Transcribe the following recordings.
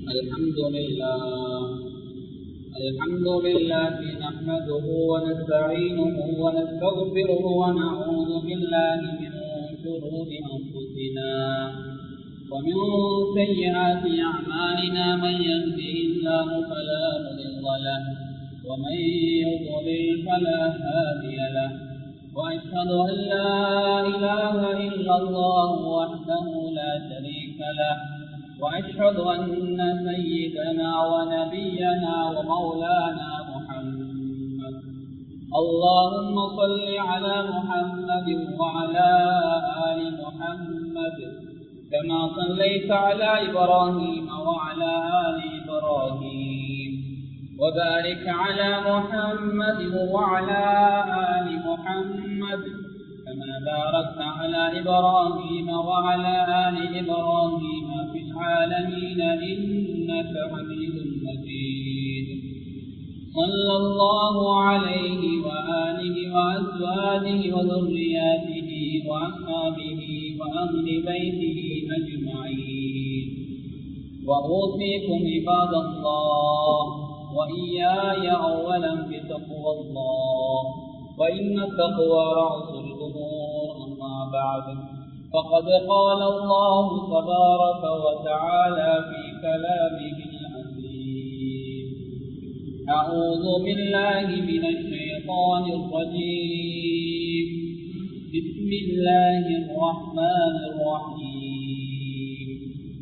الحمد لله الحمد لله نحمده ونستعينه ونستغفره ونعوذ بالله من شرور أنفسنا ومن سيئات أعمالنا من يهده الله فلا مضل له ومن يضلل فلا هادي له وأشهد أن لا إله إلا الله وحده لا شريك له وأشهد أن سيدنا ونبينا ومولانا محمد اللهم صل على محمد وعلى آل محمد كما صليت على إبراهيم وعلى آل إبراهيم وبارك على محمد وعلى آل محمد كما باركت على إبراهيم وعلى آل إبراهيم في العالمين إنك حميد مجيد صلى الله عليه وآله وأزواجه وذرياته وأصحابه وأهل بيته أجمعين وأوصيكم عباد الله وإياي أولا بتقوى الله وإن التقوى رأس الأمور أما بعد فقد قال الله تبارك وتعالى في كلامه العزيز أعوذ بالله من الشيطان الرجيم بسم الله الرحمن الرحيم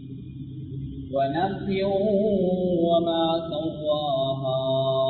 ونفس وما سواها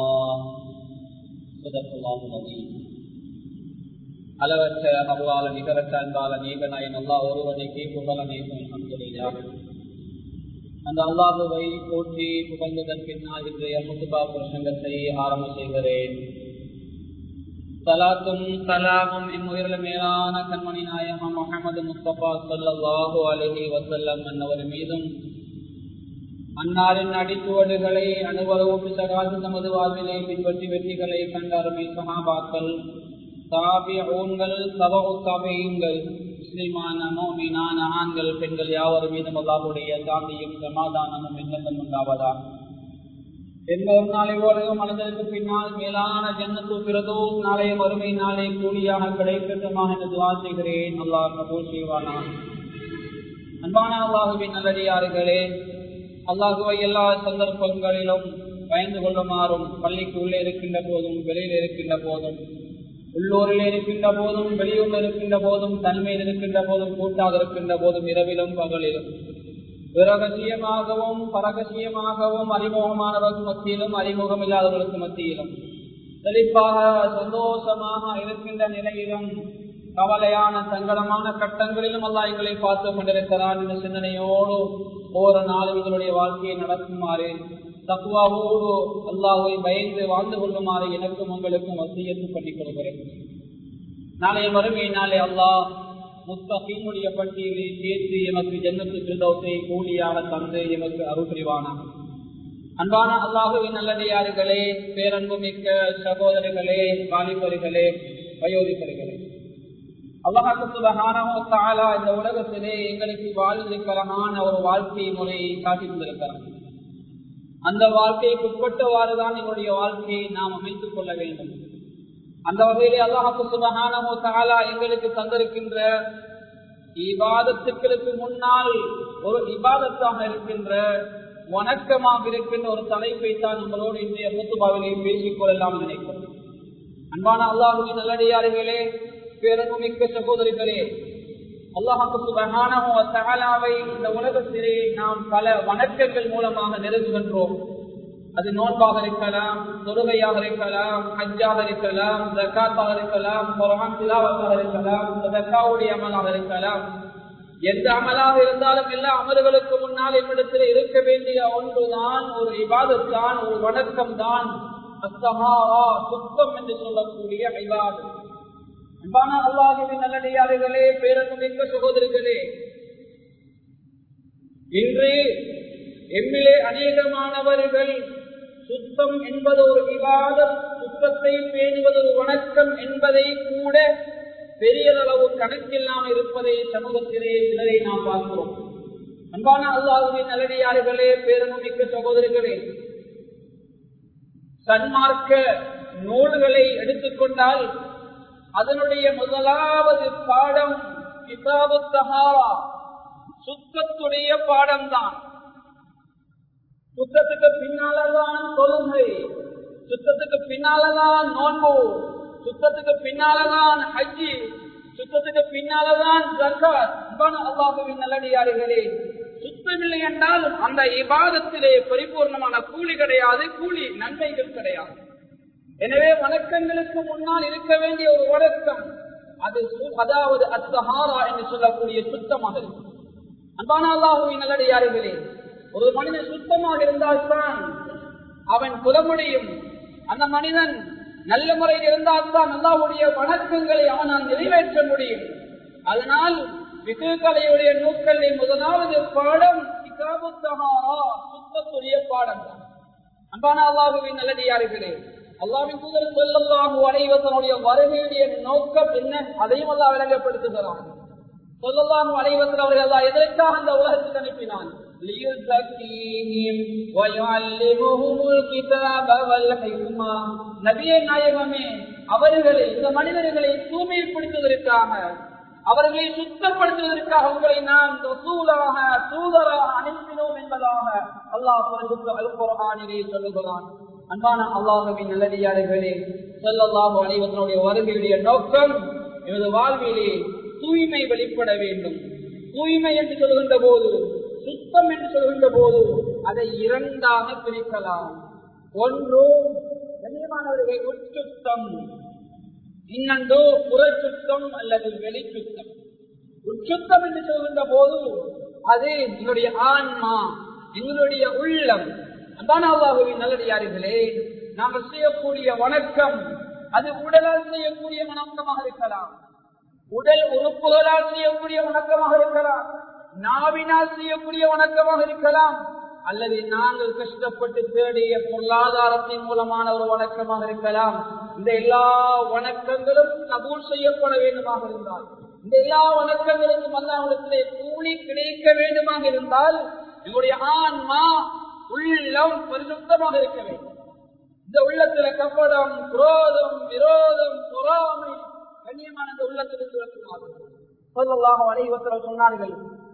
صدق الله العظيم அளவற்ற அருளால நிகரற்ற அன்பால நீகனாயின் அல்லா ஒருவனைக்கு புகழ நேசம் அல்ஹம்துலில்லாஹ் அந்த அல்லாஹுவை போற்றி புகழ்ந்ததன் பின்னால் இன்றைய முத்துபா பிரசங்கத்தை ஆரம்ப செய்கிறேன் சலாத்தும் சலாமும் இம்முயிரில மேலான கண்மணி நாயகம் முகமது முஸ்தபா சல்லாஹூ அலஹி வசல்லம் என்னவர் மீதும் அன்னாரின் அடிச்சுவடுகளை அனுபவம் பிசகாது தமது வாழ்விலை பின்பற்றி வெற்றிகளை கண்ட அருமை சகாபாக்கள் தாபியூன்கள் சபகு தாபியுங்கள் முஸ்லிமான மோமினான ஆண்கள் பெண்கள் யாவர் மீதும் அல்லாஹுடைய சாந்தியும் சமாதானமும் எண்ணம் உண்டாவதா எந்த ஒரு நாளை ஓடையும் மனதிற்கு பின்னால் மேலான ஜன்னத்து பிறதோ நாளைய வறுமை நாளை கூலியாக கிடைக்கட்டுமா என்று துவா செய்கிறேன் அல்லாஹ் கபூல் செய்வானா அன்பான அல்லாஹுவின் நல்லடியார்களே அல்லாஹுவை எல்லா சந்தர்ப்பங்களிலும் பயந்து கொள்ளுமாறும் பள்ளிக்கு உள்ளே இருக்கின்ற போதும் வெளியில் இருக்கின்ற போதும் உள்ளூரில் இருக்கின்ற போதும் வெளியூரில் இருக்கின்ற போதும் தனிமையில் இருக்கின்ற போதும் கூட்டாக இருக்கின்ற போதும் இரவிலும் பகலிலும் பிரகசியமாகவும் பரகசியமாகவும் அறிமுகமானவர்கள் மத்தியிலும் அறிமுகம் இல்லாதவர்களுக்கு மத்தியிலும் செழிப்பாக சந்தோஷமாக இருக்கின்ற நிலையிலும் கவலையான சங்கடமான கட்டங்களிலும் அல்லா எங்களை பார்த்து கொண்டிருக்கிறான் என்ற சிந்தனையோடு ஒவ்வொரு நாளும் எங்களுடைய வாழ்க்கையை நடக்குமாறு தக்குவாவோடு அல்லாஹை பயந்து வாழ்ந்து கொள்ளுமாறு எனக்கும் உங்களுக்கும் வசியத்து பண்ணிக் கொள்கிறேன் நாளைய மறுமை நாளை அல்லாஹ் முத்தகீமுடைய பட்டியலை சேர்த்து எமக்கு ஜன்னத்து பிரதோசை கூலியாக தந்து எமக்கு அருள் புரிவானான் அன்பான அல்லாஹுவின் நல்லடியார்களே பேரன்பு மிக்க சகோதரர்களே வாலிபர்களே வயோதிபர்களே அல்லாஹாலா இந்த உலகத்திலே எங்களுக்கு வாழ்ந்திருக்கிறமான ஒரு வாழ்க்கை முறையை காட்டி கொண்டிருக்கிறான் அந்த வாழ்க்கைக்கு உட்பட்டவாறுதான் எங்களுடைய வாழ்க்கையை நாம் அமைத்துக் கொள்ள வேண்டும் அந்த வகையிலே அல்லாஹு சுபகானமோ தாலா எங்களுக்கு தந்திருக்கின்ற இபாதத்துக்களுக்கு முன்னால் ஒரு இபாதத்தாக இருக்கின்ற வணக்கமாக இருக்கின்ற ஒரு தலைப்பை தான் நம்மளோடு இன்றைய மூத்துபாவிலே பேசிக் கொள்ளலாம் நினைக்கிறோம் அன்பான அல்லாஹுவின் நல்லடியார்களே பேரன்புமிக்க சகோதரிகளே அல்லாஹாக்கு சுபகானமோ தாலாவை இந்த உலகத்திலே நாம் பல வணக்கங்கள் மூலமாக நெருங்குகின்றோம் அது நோன்பாக இருக்கலாம் தொழுகையாக இருக்கலாம் ஹஜ்ஜாக இருக்கலாம் ஜக்காத்தாக இருக்கலாம் குரான் திலாவத்தாக இருக்கலாம் ஜக்காவுடைய அமலாக இருக்கலாம் எந்த அமலாக இருந்தாலும் எல்லா அமல்களுக்கு முன்னால் என்னிடத்தில் இருக்க வேண்டிய ஒன்றுதான் ஒரு விவாதத்தான் ஒரு வணக்கம் தான் அஸ்தஹாரா சுத்தம் என்று சொல்லக்கூடிய விவாதம் அன்பான அல்லாஹுவின் நல்லடியார்களே பேரன்புமிக்க சகோதரிகளே இன்று எம்மிலே அநேகமானவர்கள் சுத்தம் என்பது ஒரு விவாதம் சுத்தத்தை பேணுவது ஒரு வணக்கம் என்பதை கூட பெரியதளவு கணக்கில்லாமல் இருப்பதை சமூகத்திலே சிலரை நாம் பார்க்கிறோம் அன்பான அல்லாஹுவின் நல்லடியார்களே பேரமிக்க சகோதரிகளே சன்மார்க்க நூல்களை எடுத்துக்கொண்டால் அதனுடைய முதலாவது பாடம் கிதாபு தஹாரா சுத்தத்துடைய பாடம்தான் சுத்தத்துக்கு பின்னாலதான் தொழுகை சுத்தத்துக்கு பின்னாலதான் நோன்பு சுத்தத்துக்கு பின்னாலதான் ஹஜ்ஜி சுத்தத்துக்கு பின்னாலதான் ஜக்காத் அல்லாஹுவின் நல்லடியார்களே சுத்தமில்லை என்றால் அந்த இபாதத்திலே பரிபூர்ணமான கூலி கிடையாது கூலி நன்மைகள் கிடையாது எனவே வணக்கங்களுக்கு முன்னால் இருக்க வேண்டிய ஒரு வணக்கம் அது அதாவது அத்தஹாரா என்று சொல்லக்கூடிய சுத்தமாக இருக்கும் அன்பான அல்லாஹுவின் நல்லடியார்களே ஒரு மனிதன் சுத்தமாக இருந்தால்தான் அவன் புலமுடியும் அந்த மனிதன் நல்ல முறையில் இருந்தால்தான் அல்லாவுடைய வணக்கங்களை அவனால் நிறைவேற்ற முடியும் அதனால் விசுகலையுடைய நூக்களில் முதலாவது பாடம் கிதாபு தஹாரா சுத்தத்துடைய பாடம் தான் அன்பான அல்லாஹுவின் நல்லடியார்களே அல்லாவின் தூதர் சொல்லல்லாஹு அனைவதனுடைய வருகையுடைய நோக்கம் என்ன அதையும் அல்லா விளங்கப்படுத்துகிறான் சொல்லல்லாஹு அனைவத்தில் அவர்கள் அல்லா எதற்காக அந்த உலகத்துக்கு அனுப்பினான் நபியே நாயகமே அவர்களை இந்த மனிதர்களை தூய்மைப்படுத்துவதற்காக அவர்களை சுத்தப்படுத்துவதற்காக உங்களை நான் ரசூலாக தூதராக அனுப்பினோம் என்பதாக அல்லாஹ் அல்குரானிலே சொல்லுகிறான் அன்பான அல்லாஹவின் நல்லடியார்களே சொல்லல்லாஹு அனைவதனுடைய வருகையுடைய நோக்கம் எனது வாழ்விலே தூய்மை வெளிப்பட வேண்டும் தூய்மை என்று சொல்கின்ற போது சுத்தம் என்று சொல்கின்ற போது அதை இரண்டாக பிரிக்கலாம் ஒன்று கண்ணியமானவர்கள் உட்சுத்தம் இன்னொன்று புறச்சுத்தம் அல்லது வெளிச்சுத்தம் உட்சுத்தம் என்று சொல்கின்ற போது அது என்னுடைய ஆன்மா எங்களுடைய உள்ளம் அந்தானாவாகவின் நல்லடியார்களே நாங்கள் செய்யக்கூடிய வணக்கம் அது உடலால் செய்யக்கூடிய வணக்கமாக இருக்கலாம் உடல் உறுப்புகளால் செய்யக்கூடிய வணக்கமாக இருக்கலாம் நாவினால் செய்யக்கூடிய வணக்கமாக இருக்கலாம் அல்லது நாங்கள் கஷ்டப்பட்டு தேடிய பொருளாதாரத்தின் மூலமான ஒரு வணக்கமாக இருக்கலாம் இந்த எல்லா வணக்கங்களும் கபூல் செய்யப்பட வேண்டுமாக இருந்தால் இந்த எல்லா வணக்கங்களுக்கும் அல்லாஹிடத்திலே கூலி கிடைக்க வேண்டுமாக இருந்தால் எங்களுடைய ஆன்மா உள்ளம் பரிசுத்தமாக இருக்க வேண்டும் இந்த உள்ளத்துல கப்படம் குரோதம் விரோதம் பொறாமை கண்ணியமான இந்த உள்ளத்திலிருந்து விளக்குவார்கள் அனைவத்தில் சொன்னார்கள்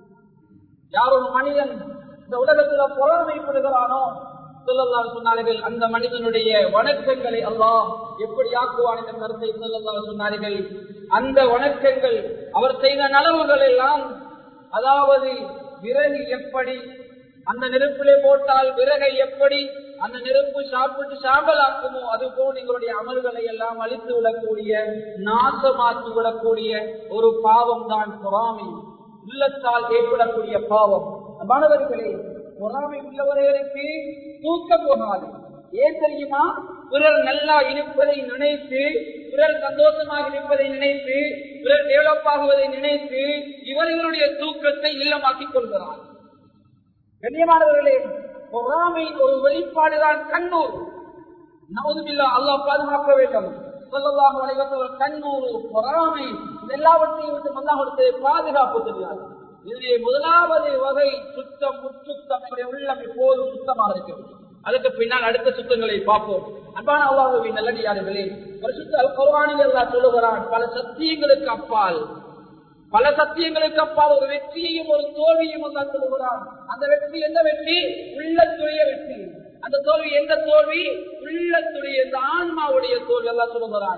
யாரும் மனிதன் இந்த உலகத்துல பொறாமைப்படுகிறானோ சொல்லல்லால் சொன்னார்கள் அந்த மனிதனுடைய வணக்கங்களை அல்லாஹ் எப்படி ஆக்குவான் என்ற கருத்தை சொல்லல்லால் சொன்னார்கள் அந்த வணக்கங்கள் அவர் செய்த நலவுகள் எல்லாம் அதாவது விறகு எப்படி அந்த நெருப்பிலே போட்டால் விறகை எப்படி அந்த நெருப்பு சாப்பிட்டு சாம்பலாக்குமோ அது போல் எங்களுடைய அமல்களை எல்லாம் அழித்து விடக்கூடிய நாசமாக்கி விடக்கூடிய ஒரு பாவம் தான் பொறாமை உள்ளத்தால் ஏற்படக்கூடிய பாவம் மாணவர்களே பொறாமை உள்ளவர்களுக்கு தூக்கம் போகாது ஏன் தெரியுமா பிறர் நல்லா இருப்பதை நினைத்து பிறர் சந்தோஷமாக இருப்பதை நினைத்து பிறர் டெவலப் ஆகுவதை நினைத்து இவர்களுடைய தூக்கத்தை இல்லமாக்கிக் கொள்கிறார் கண்ணியமானவர்களே பொறாமை ஒரு வெளிப்பாடுதான் கண்ணூர் நவதுமில்லா அல்லாஹ் பாதுகாக்க வேண்டும் சொல்லலாம் வளைவத்தவர் கண்ணூறு பொறாமை எல்லாவற்றையும் விட்டு மல்லாஹத்தை பாதுகாப்பு தெரியாது இதனுடைய முதலாவது வகை சுத்தம் உச்சுத்தம் உள்ளம் எப்போதும் சுத்தமாக இருக்கும் அதுக்கு பின்னால் அடுத்த சுத்தங்களை பார்ப்போம் அன்பான அல்லாஹுவின் நல்லடியார்களே பரிசுத்த குர்ஆனில் அல்லாஹ் சொல்லுகிறான் பல சத்தியங்களுக்கு அப்பால் பல சத்தியங்களுக்கு அப்பால் ஒரு வெற்றியையும் ஒரு தோல்வியும் அல்லா சொல்லுகிறான் அந்த வெற்றி எந்த வெற்றி உள்ளத்துடைய வெற்றி அந்த தோல்வி எந்த தோல்வி உள்ளத்துடைய இந்த ஆன்மாவுடைய தோல்வி எல்லாம் சொல்லுகிறான்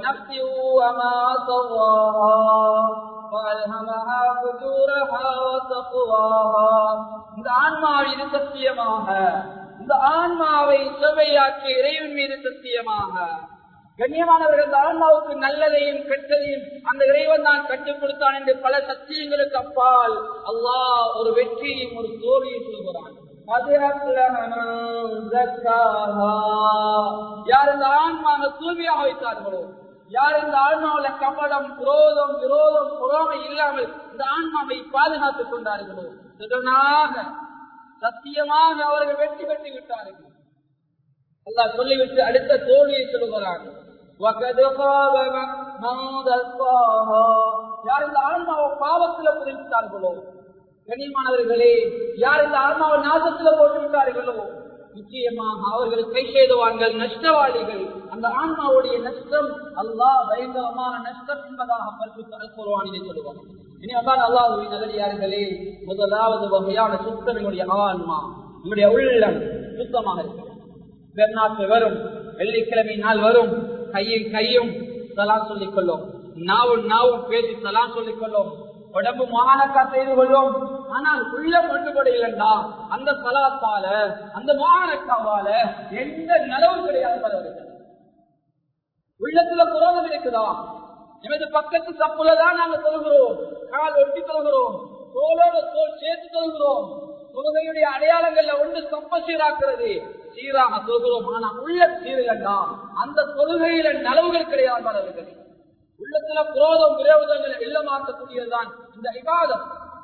இந்த ஆன்மாவின் சத்தியமாக இந்த ஆன்மாவை செவையாக்கி இறைவன் மீது சத்தியமாக கண்ணியமானவர்கள் அந்த ஆன்மாவுக்கு நல்லதையும் கெட்டதையும் அந்த இறைவன் தான் கற்றுக் கொடுத்தான் என்று பல சத்தியங்களுக்கு அப்பால் அல்லாஹ் ஒரு வெற்றியையும் ஒரு தோல்வியை சொல்கிறான் யார் இந்த ஆன்மாக தூய்மையாக வைத்தார்களோ யார் இந்த ஆன்மாவில கபடம் குரோதம் விரோதம் பொறாமை இல்லாமல் இந்த ஆன்மாவை பாதுகாத்துக் கொண்டார்களோ திறனாக சத்தியமாக அவர்கள் வெற்றி பெற்று விட்டார்கள் அல்லாஹ் சொல்லிவிட்டு அடுத்த தோல்வியை சொல்லுகிறான் யார் இந்த ஆன்மாவை பாவத்தில் புரிந்தார்களோ கண்ணியமானவர்களே யார் இந்த ஆன்மாவை நாசத்துல போட்டு விட்டார்களோ நிச்சயமாக அவர்கள் கை செய்தவான்கள் நஷ்டவாளிகள் அந்த ஆன்மாவுடைய நஷ்டம் அல்லாஹ் பயங்கரமான நஷ்டம் என்பதாக பரிசுத்தருவானினை சொல்லுவாங்க இனி அதான் அல்லாஹுவின் நல்லடியார்களே முதலாவது வகையான சுத்தம் என்னுடைய ஆன்மா நம்முடைய உள்ளம் சுத்தமாக இருக்கிறது பெருநாட்டு வரும் வெள்ளிக்கிழமை நாள் வரும் கையில் கையும் சலாம் சொல்லிக் கொள்ளும் நாவும் நாவும் பேசி சலாம் சொல்லிக் கொள்ளும் உடம்பு மானக்கா செய்து கொள்ளும் ஆனால் உள்ள ஒன்றுபடையிலண்டா அந்த சலாத்தால அந்த மானக்காவால எந்த நலவு கிடையாது உள்ளத்துல குரோதம் இருக்குதா எமது பக்கத்து தப்புலதான் நாங்க சொல்கிறோம் கால் ஒட்டி சொல்கிறோம் தோளோட தோல் சேர்த்து சொல்கிறோம் தொழுகையுடைய அடையாளங்கள்ல ஒன்று சப்ப சீராக்குறது சீராக சொல்கிறோம் ஆனா உள்ள சீரகண்டா அந்த தொழுகையில நலவுகள் கிடையாது அளவுகள் உள்ளத்துல குரோதம் விரோதங்களை இல்லமாக்கக்கூடியதுதான் இந்த விவாதம்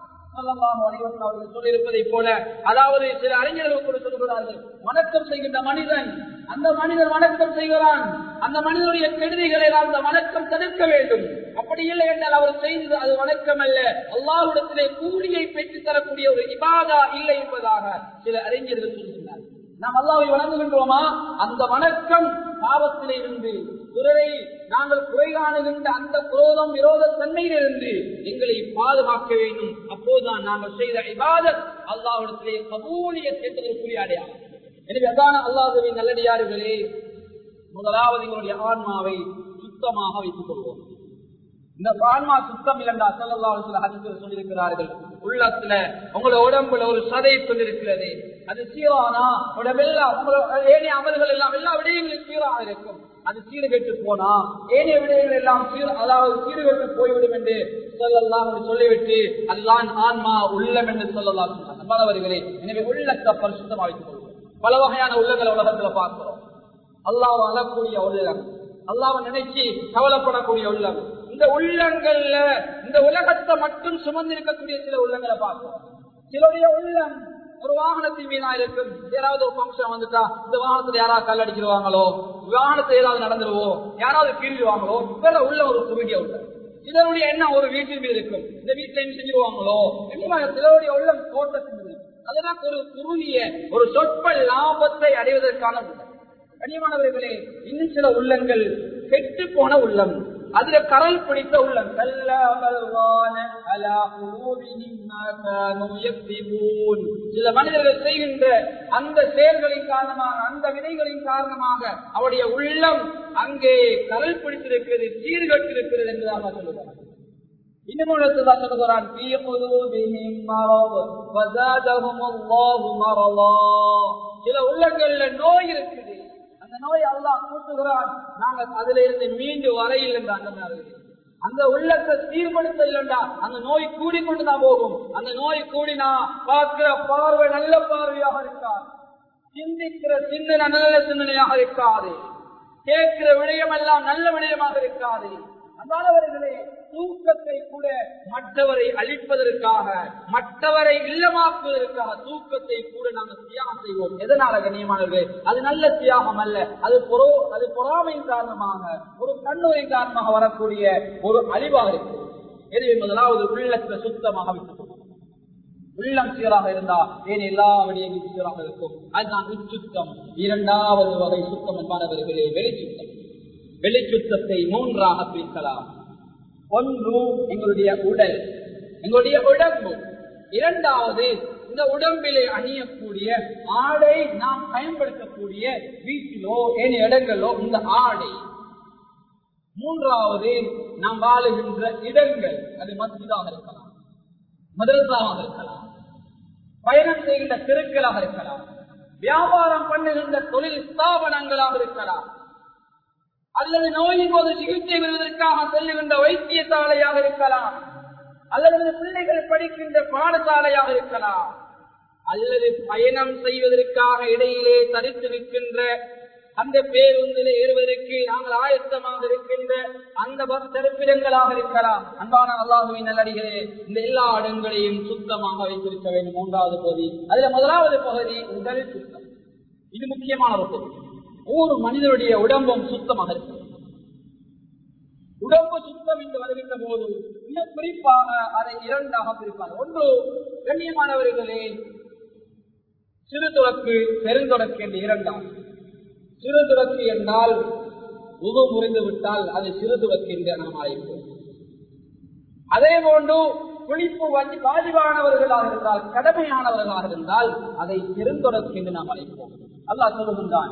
அவர்கள் சொல்லியிருப்பதை போல அதாவது சில அறிஞர்கள் கூட சொல்கிறார்கள் வணக்கம் செய்கின்ற மனிதன் அந்த மனிதன் வணக்கம் செய்கிறான் அந்த மனிதனுடைய கெடுதிகளை அந்த வணக்கம் தடுக்க வேண்டும் அப்படி இல்லை என்றால் அவர் செய்தது அது வணக்கம் அல்ல அல்லாஹ்விடத்திலே கூலியை பெற்றுத் தரக்கூடிய ஒரு இபாதா இல்லை என்பதாக சில அறிஞர்கள் சொல்கிறார்கள் நாம் அல்லாவை வணங்குகின்றோமா அந்த வணக்கம் பாவத்திலே இருந்து குரலை நாங்கள் குறை காணுகின்ற அந்த குரோதம் விரோத தன்மையிலிருந்து எங்களை பாதுகாக்க வேண்டும் அப்போதுதான் நாங்கள் செய்த இபாதத் அல்லாவிடத்திலே கபூலிய சேர்த்ததற்குரிய அடையாளம் எனவே அதான அல்லாஹுவின் நல்லடியார்களே முதலாவது எங்களுடைய ஆன்மாவை சுத்தமாக வைத்துக் கொள்வோம் இந்த ஆன்மா சுத்தம் இல்லண்டா செல்லல்லாஹ் சொல்லியிருக்கிறார்கள் உள்ளத்துல உங்களோட உடம்புல ஒரு சதை இருக்கிறது அது சீரானா உடம்பெல்லாம் உங்களோட ஏனைய அமல்கள் எல்லாம் எல்லா விடயங்களும் சீராக இருக்கும் அது சீர்கெட்டு போனா ஏனைய விடயங்கள் எல்லாம் சீர் அதாவது சீர்கெட்டு போய்விடும் என்று சொல்லலாம் சொல்லிவிட்டு அதுதான் ஆன்மா உள்ளம் என்று சொல்லலாம் பலவர்களே எனவே உள்ளத்தை பரிசுத்தமாக வைத்துக் கொள்வோம் பல வகையான உள்ளங்களை உலகத்துல பார்க்கிறோம் அல்லாஹ் அழக்கூடிய உள்ளம் அல்லாவை நினைச்சு கவலைப்படக்கூடிய உள்ளம் இந்த உள்ளங்கள்ல இந்த உலகத்தை மட்டும் சுமந்திருக்கக்கூடிய சில உள்ளங்களை பார்க்கிறோம் சிலருடைய உள்ளம் ஒரு வாகனத்தின் மீனா இருக்கும் யாராவது ஒரு பங்கன் வந்துட்டா இந்த வாகனத்துல யாராவது கல் அடிச்சிருவாங்களோ வாகனத்தை ஏதாவது நடந்துருவோ யாராவது கீழிடுவாங்களோ இவர உள்ள ஒரு குறுகிய உள்ள சிலருடைய எண்ணம் ஒரு வீட்டின் மீது இருக்கும் இந்த வீட்டிலையும் செஞ்சிருவாங்களோ சிலருடைய உள்ளம் தோட்டத்தின் மீது அதெல்லாம் ஒரு குறுகிய ஒரு சொற்ப லாபத்தை அடைவதற்கான உள்ளம் கனியமானவர்களே இன்னும் சில உள்ளங்கள் கெட்டு போன உள்ளம் அதுல கரல் பிடித்த உள்ளம் சில மனிதர்கள் செய்கின்ற அந்த செயல்களின் காரணமாக அந்த விதைகளின் காரணமாக அவருடைய உள்ளம் அங்கே கரல் பிடித்திருக்கிறது சீர்கட்டிருக்கிறது என்றுதான் சொல்லுவார் இன்னும் சொல்லுகிறான் சில உள்ளங்கள்ல நோய் இருக்குது அந்த நோய் அல்லாஹ் கூட்டுகிறான் நாங்க அதுல இருந்து மீண்டு வரையில் என்ற அந்த மாதிரி அந்த உள்ளத்தை சீர்படுத்த இல்லைண்டா அந்த நோய் கூடிக்கொண்டுதான் போகும் அந்த நோய் கூடினா பார்க்கிற பார்வை நல்ல பார்வையாக இருக்காது சிந்திக்கிற சிந்தனை நல்ல சிந்தனையாக இருக்காது கேட்கிற விடயம் எல்லாம் நல்ல விடயமாக இருக்காது அதானவர்களே தூக்கத்தை கூட மற்றவரை அழிப்பதற்காக மற்றவரை இல்லமாக்குவதற்காக தூக்கத்தை கூட நாங்கள் தியாகம் செய்வோம் எதனால கண்ணியமானவர்களே அது நல்ல தியாகம் அல்ல அது பொறோ அது பொறாமையின் காரணமாக ஒரு கண்ணுரின் காரணமாக வரக்கூடிய ஒரு அழிவாக இருக்கு எனவே முதலாவது உள்ளத்தை சுத்தமாக வைத்துக் கொள்வோம் உள்ளம் சீராக இருந்தா ஏன் எல்லா விடயங்களும் சீராக இருக்கும் அதுதான் உச்சுத்தம் இரண்டாவது வகை சுத்தம் என்பானவர்களே வெளிச்சுத்தம் வெளிச்சுத்தத்தை மூன்றாக பிரிக்கலாம் ஒன்று எங்களுடைய உடல் எங்களுடைய உடம்பு இரண்டாவது இந்த உடம்பிலே அணியக்கூடிய ஆடை நாம் பயன்படுத்தக்கூடிய வீட்டிலோ ஏன் இடங்களோ இந்த ஆடை மூன்றாவது நாம் வாழுகின்ற இடங்கள் அது மஸ்ஜிதாக இருக்கலாம் மதரசாவாக இருக்கலாம் பயணம் செய்கின்ற தெருக்களாக இருக்கலாம் வியாபாரம் பண்ணுகின்ற தொழில் ஸ்தாபனங்களாக இருக்கலாம் அல்லது நோயின் போது சிகிச்சை பெறுவதற்காக செல்லுகின்ற வைத்தியசாலையாக இருக்கலாம் அல்லது பிள்ளைகள் படிக்கின்ற பாடசாலையாக இருக்கலாம் அல்லது பயணம் செய்வதற்காக இடையிலே தரித்து நிற்கின்ற அந்த பேருந்திலே ஏறுவதற்கு நாங்கள் ஆயத்தமாக இருக்கின்ற அந்த பஸ் தரிப்பிடங்களாக இருக்கலாம் அன்பான அல்லாஹுவின் நல்லடிகளே இந்த எல்லா இடங்களையும் சுத்தமாக வைத்திருக்க வேண்டும் மூன்றாவது பகுதி அதுல முதலாவது பகுதி உடல் சுத்தம் இது முக்கியமான ஒரு பகுதி ஒவ்வொரு மனிதனுடைய உடம்பும் சுத்தமாக இருக்கும் உடம்பு சுத்தம் என்று வருகின்ற போது மிக குறிப்பாக அதை இரண்டாக பிரிப்பார் ஒன்று கண்ணியமானவர்களே சிறு தொடக்கு பெருந்தொடக்கு என்று இரண்டாம் சிறு தொடக்கு என்றால் உது முறிந்து விட்டால் அது சிறு தொடக்கு என்று நாம் அழைப்போம் அதே போன்று குளிப்பு வந்து வாஜிபானவர்களாக இருந்தால் கடமையானவர்களாக இருந்தால் அதை பெருந்தொடக்கு என்று நாம் அழைப்போம் அல்லாஹ் சொல்லுகின்றான்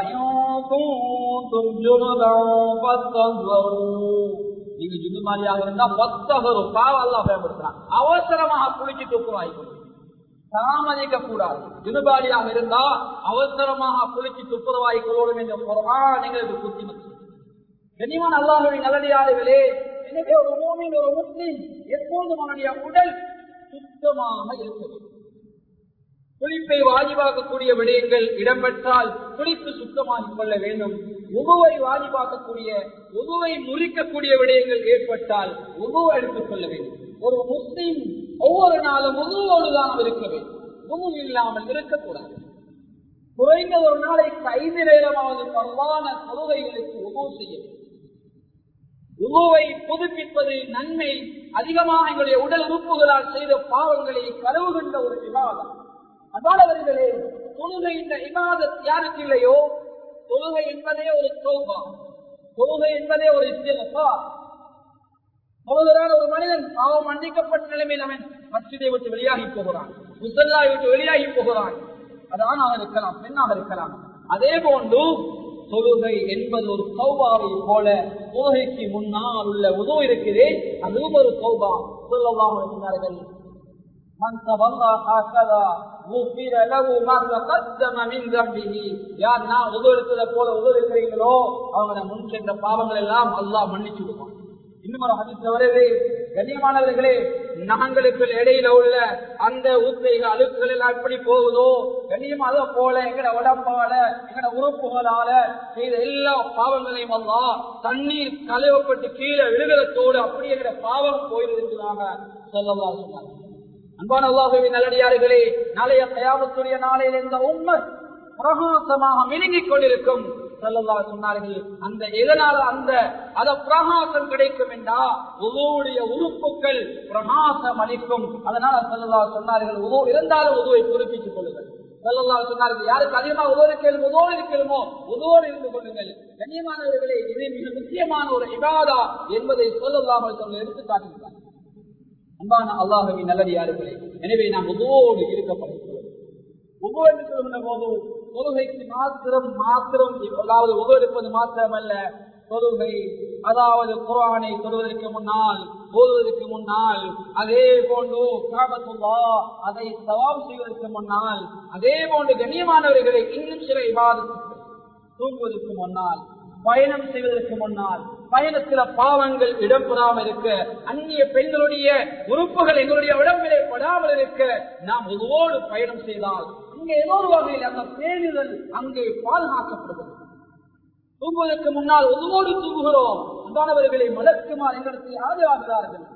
நீங்க ஜுதுமாரியாக இருந்தா பத்தகரு பாவ அல்லா பயன்படுத்துறான் அவசரமாக குளிச்சு துப்புவாய்க்கணும் தாமதிக்க கூடாது ஜுனுபாலியாக இருந்தா அவசரமாக குளிச்சு துப்புரவாய்க்கொள்ளும் என்ற குரான் எங்களுக்கு புத்திமதி கனிமான் அல்லாஹுடைய நல்லடியாளர்களே எனவே ஒரு மூமின் ஒரு முஸ்லிம் எப்போதும் அவனுடைய உடல் சுத்தமாக இருக்க வேண்டும் குளிப்பை வாஜிபாக்கக்கூடிய விடயங்கள் இடம்பெற்றால் குளிப்பு சுத்தமாகிக் கொள்ள வேண்டும் உபவை வாஜிபாக்கக்கூடிய உபவை முறிக்கக்கூடிய விடயங்கள் ஏற்பட்டால் உபவு எடுத்துக் கொள்ள வேண்டும் ஒரு முஸ்லிம் ஒவ்வொரு நாளும் உதவோடு தான் இருக்க வேண்டும் உணவு இல்லாமல் இருக்கக்கூடாது குறைந்த ஒரு நாளைக்கு ஐந்து நேரமாவது பரவான தொழுகைகளுக்கு உதவு செய்ய வேண்டும் உருவை புதுப்பிப்பது நன்மை அதிகமாக எங்களுடைய உடல் உறுப்புகளால் செய்த பாவங்களை கழுவுகின்ற ஒரு விவாதம் அதானவர்களே தொழுகை இந்த இபாதத் யாருக்கு இல்லையோ தொழுகை என்பதே ஒரு சோபா தொழுகை என்பதே ஒரு இஸ்திகா தொழுகிறான் ஒரு மனிதன் பாவம் மன்னிக்கப்பட்ட நிலைமையில் அவன் மசிதை விட்டு வெளியாகி போகிறான் முசல்லாவை விட்டு வெளியாகி போகிறான் அது ஆணாக இருக்கலாம் பெண்ணாக இருக்கலாம் அதே போன்று தொழுகை என்பது ஒரு சௌபாவை போல தொழுகைக்கு முன்னால் உள்ள உதவு இருக்கிறே அதுவும் ஒரு சௌபா சொல்லலாம் சொன்னார்கள் من تولى هكذا غفر له ما تقدم من ذنبه யார் நான் உதவித்ததை போல உதவிக்கிறீங்களோ அவங்கள முன் சென்ற பாவங்கள் எல்லாம் அல்லாஹ் மன்னிச்சு விடுவான் இன்னும் ஒரு ஹதீஸ் வருது கண்ணியமானவர்களே நகங்களுக்கு இடையில உள்ள அந்த ஊத்தைகள் அழுக்குகள் எல்லாம் எப்படி போகுதோ கண்ணியம் அதை போல எங்கட உடம்பால எங்கட உறுப்புகளால செய்த எல்லா பாவங்களையும் அல்லா தண்ணீர் கழுவப்பட்டு கீழே விழுகிறதோடு அப்படி எங்கட பாவம் போயிருந்தாங்க சொல்லலாம் சொன்னாங்க அன்பான அல்லாஹுவின் நல்லடியார்களே நாளைய கயாமத்துடைய நாளையில் இந்த உண்மை பிரகாசமாக மினுங்கிக் கொண்டிருக்கும் செல்லல்லா சொன்னார்கள் அந்த எதனால அந்த அத பிரகாசம் கிடைக்கும் என்றா உதவுடைய உறுப்புகள் பிரகாசம் அளிக்கும் அதனால செல்லல்லா சொன்னார்கள் உதவு இருந்தாலும் உதவை புதுப்பித்துக் கொள்ளுங்கள் செல்லல்லா சொன்னார்கள் யாருக்கு அதிகமாக உதவி கேள்வி உதவோடு இருக்கிறோமோ உதவோடு இருந்து கொள்ளுங்கள் கண்ணியமானவர்களே இது மிக முக்கியமான ஒரு இபாதா என்பதை சொல்லல்லாமல் சொல்ல எடுத்து காட்டுகிறார் அன்பான அல்லாஹுவின் நல்லடியார்களே எனவே நாம் உதவோடு இருக்கப்படுகிறோம் உபு என்று சொல்கின்ற போது தொழுகைக்கு மாத்திரம் மாத்திரம் அதாவது உபு எடுப்பது மாத்திரமல்ல தொழுகை அதாவது குரானை தொழுவதற்கு முன்னால் போதுவதற்கு முன்னால் அதே போன்று காபத்துல்லா அதை சவாம் செய்வதற்கு முன்னால் அதே போன்று கண்ணியமானவர்களை இன்னும் சில விவாதத்துக்கு தூங்குவதற்கு முன்னால் பயணம் செய்வதற்கு முன்னால் பயணத்தில பாவங்கள் இடம்பெறாமல் இருக்க அந்நிய பெண்களுடைய உறுப்புகள் எங்களுடைய உடம்பிலே படாமல் இருக்க நாம் உதவோடு பயணம் செய்தால் அங்கே ஏதோ ஒரு வகையில் அந்த பேணுதல் அங்கே பாதுகாக்கப்படுகிறது தூங்குவதற்கு முன்னால் உதவோடு தூங்குகிறோம் அன்பானவர்களை மலக்குமார் எங்களுக்கு ஆதரவாகிறார்கள்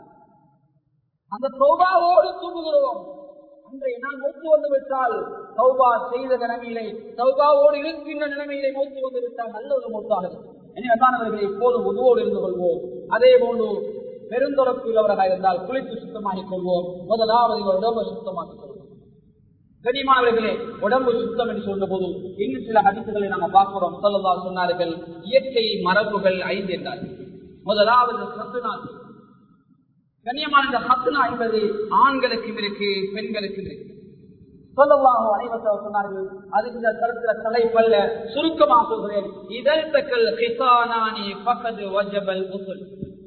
அந்த சௌபாவோடு தூங்குகிறோம் அன்றைய நான் மூத்து வந்து விட்டால் சௌபா செய்த நிலைமையிலே சௌபாவோடு இருக்கின்ற நிலைமையிலே மூத்து வந்து விட்டால் நல்ல ஒரு மூத்தாக இருக்கும் எனவே அன்பானவர்களை இப்போது உதவோடு இருந்து கொள்வோம் அதே போன்று பெருந்தொடர்பு உள்ளவராக இருந்தால் குளித்து சுத்தமாகிக் கொள்வோம் முதலாவது உடம்பு சுத்தமாக்கிக் கொள்வோம் கனிமானவர்களே உடம்பு சுத்தம் என்று சொல்ற போது இன்னும் சில ஹதிப்புகளை நாங்கள் பார்க்கிறோம் சொல்லதா சொன்னார்கள் இயற்கை மரபுகள் ஐந்து என்றார்கள் முதலாவது சத்து நாள் கண்ணியமான இந்த ஹத்னா என்பது ஆண்களுக்கும் இருக்கு பெண்களுக்கும் இருக்கு சொல்லவாக அனைவரும் சொன்னார்கள் அது இந்த கருத்துல தலைப்பல்ல சுருக்கமாக சொல்கிறேன் இதழ் தக்கல் ஹிசானானி பக்கது வஜபல் உசுல்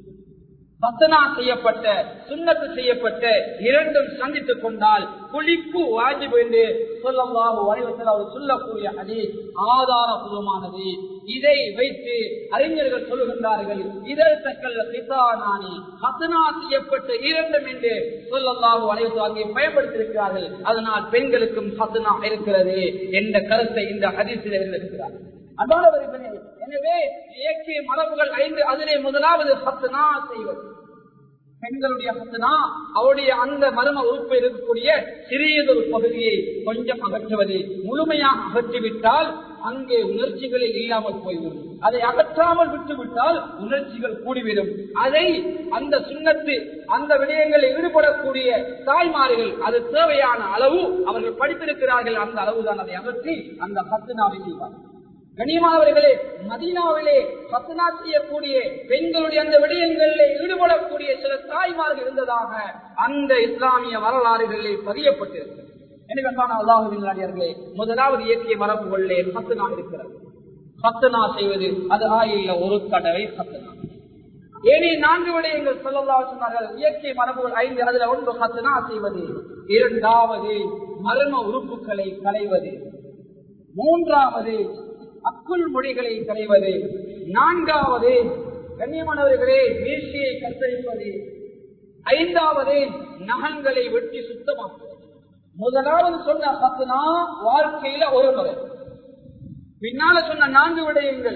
பத்தனா செய்யப்பட்ட சுண்ணத்து செய்யப்பட்ட இரண்டும் சந்தித்துக் கொண்டால் குளிப்பு வாஜிப் என்று சொல்லவாக வரைவத்தில் அவர் சொல்லக்கூடிய அதி ஆதாரபூர்வமானது இதை வைத்து அறிஞர்கள் சொல்லுகின்றார்கள் இதழ் தக்கல் சிதானானி ஹசனா செய்யப்பட்ட இரண்டும் என்று சொல்லல்லாஹு அனைவரும் அங்கே பயன்படுத்தியிருக்கிறார்கள் அதனால் பெண்களுக்கும் ஹசனா இருக்கிறது என்ற கருத்தை இந்த ஹதீசில் இருந்திருக்கிறார்கள் அதானவர்களே எனவே இயற்கை மரபுகள் ஐந்து அதிலே முதலாவது ஹசனா செய்வது பெண்களுடைய ஹசனா அவருடைய அந்த மர்ம உறுப்பு இருக்கக்கூடிய சிறியதொரு பகுதியை கொஞ்சம் அகற்றுவது முழுமையாக அகற்றிவிட்டால் அங்கே உணர்ச்சிகளே இல்லாமல் போய்விடும் அதை அகற்றாமல் விட்டுவிட்டால் உணர்ச்சிகள் கூடிவிடும் அதை அந்த சுண்ணத்து அந்த விடயங்களில் ஈடுபடக்கூடிய தாய்மார்கள் அது தேவையான அளவு அவர்கள் படித்திருக்கிறார்கள் அந்த அளவுதான் அதை அகற்றி அந்த ஹத்துனாவை செய்வார்கள் கண்ணியமானவர்களே மதீனாவிலே பத்னா செய்யக்கூடிய பெண்களுடைய அந்த விடயங்களிலே ஈடுபடக்கூடிய சில தாய்மார்கள் இருந்ததாக அந்த இஸ்லாமிய வரலாறுகளிலே பதியப்பட்டிருக்கிறது எனவே அன்பான அல்லாஹுவின் நாடியர்களே முதலாவது இயக்கிய மரபுகளிலே பத்னா இருக்கிறது பத்னா செய்வது அது ஆயில ஒரு தடவை பத்னா ஏனைய நான்கு விடயங்கள் சொல்லல்லா சொன்னார்கள் இயற்கை மரபுகள் ஐந்து அதுல ஒன்று பத்னா செய்வது இரண்டாவது மர்ம உறுப்புகளை களைவது மூன்றாவது அக்குள் மொழிகளை களைவது நான்காவது கண்ணியமானவர்களே வீழ்ச்சியை கத்தரிப்பது ஐந்தாவது நகங்களை வெட்டி சுத்தமாக்குவது முதலாவது சொன்ன பத்துனா வாழ்க்கையில ஒரு முறை பின்னால சொன்ன நான்கு விடயங்கள்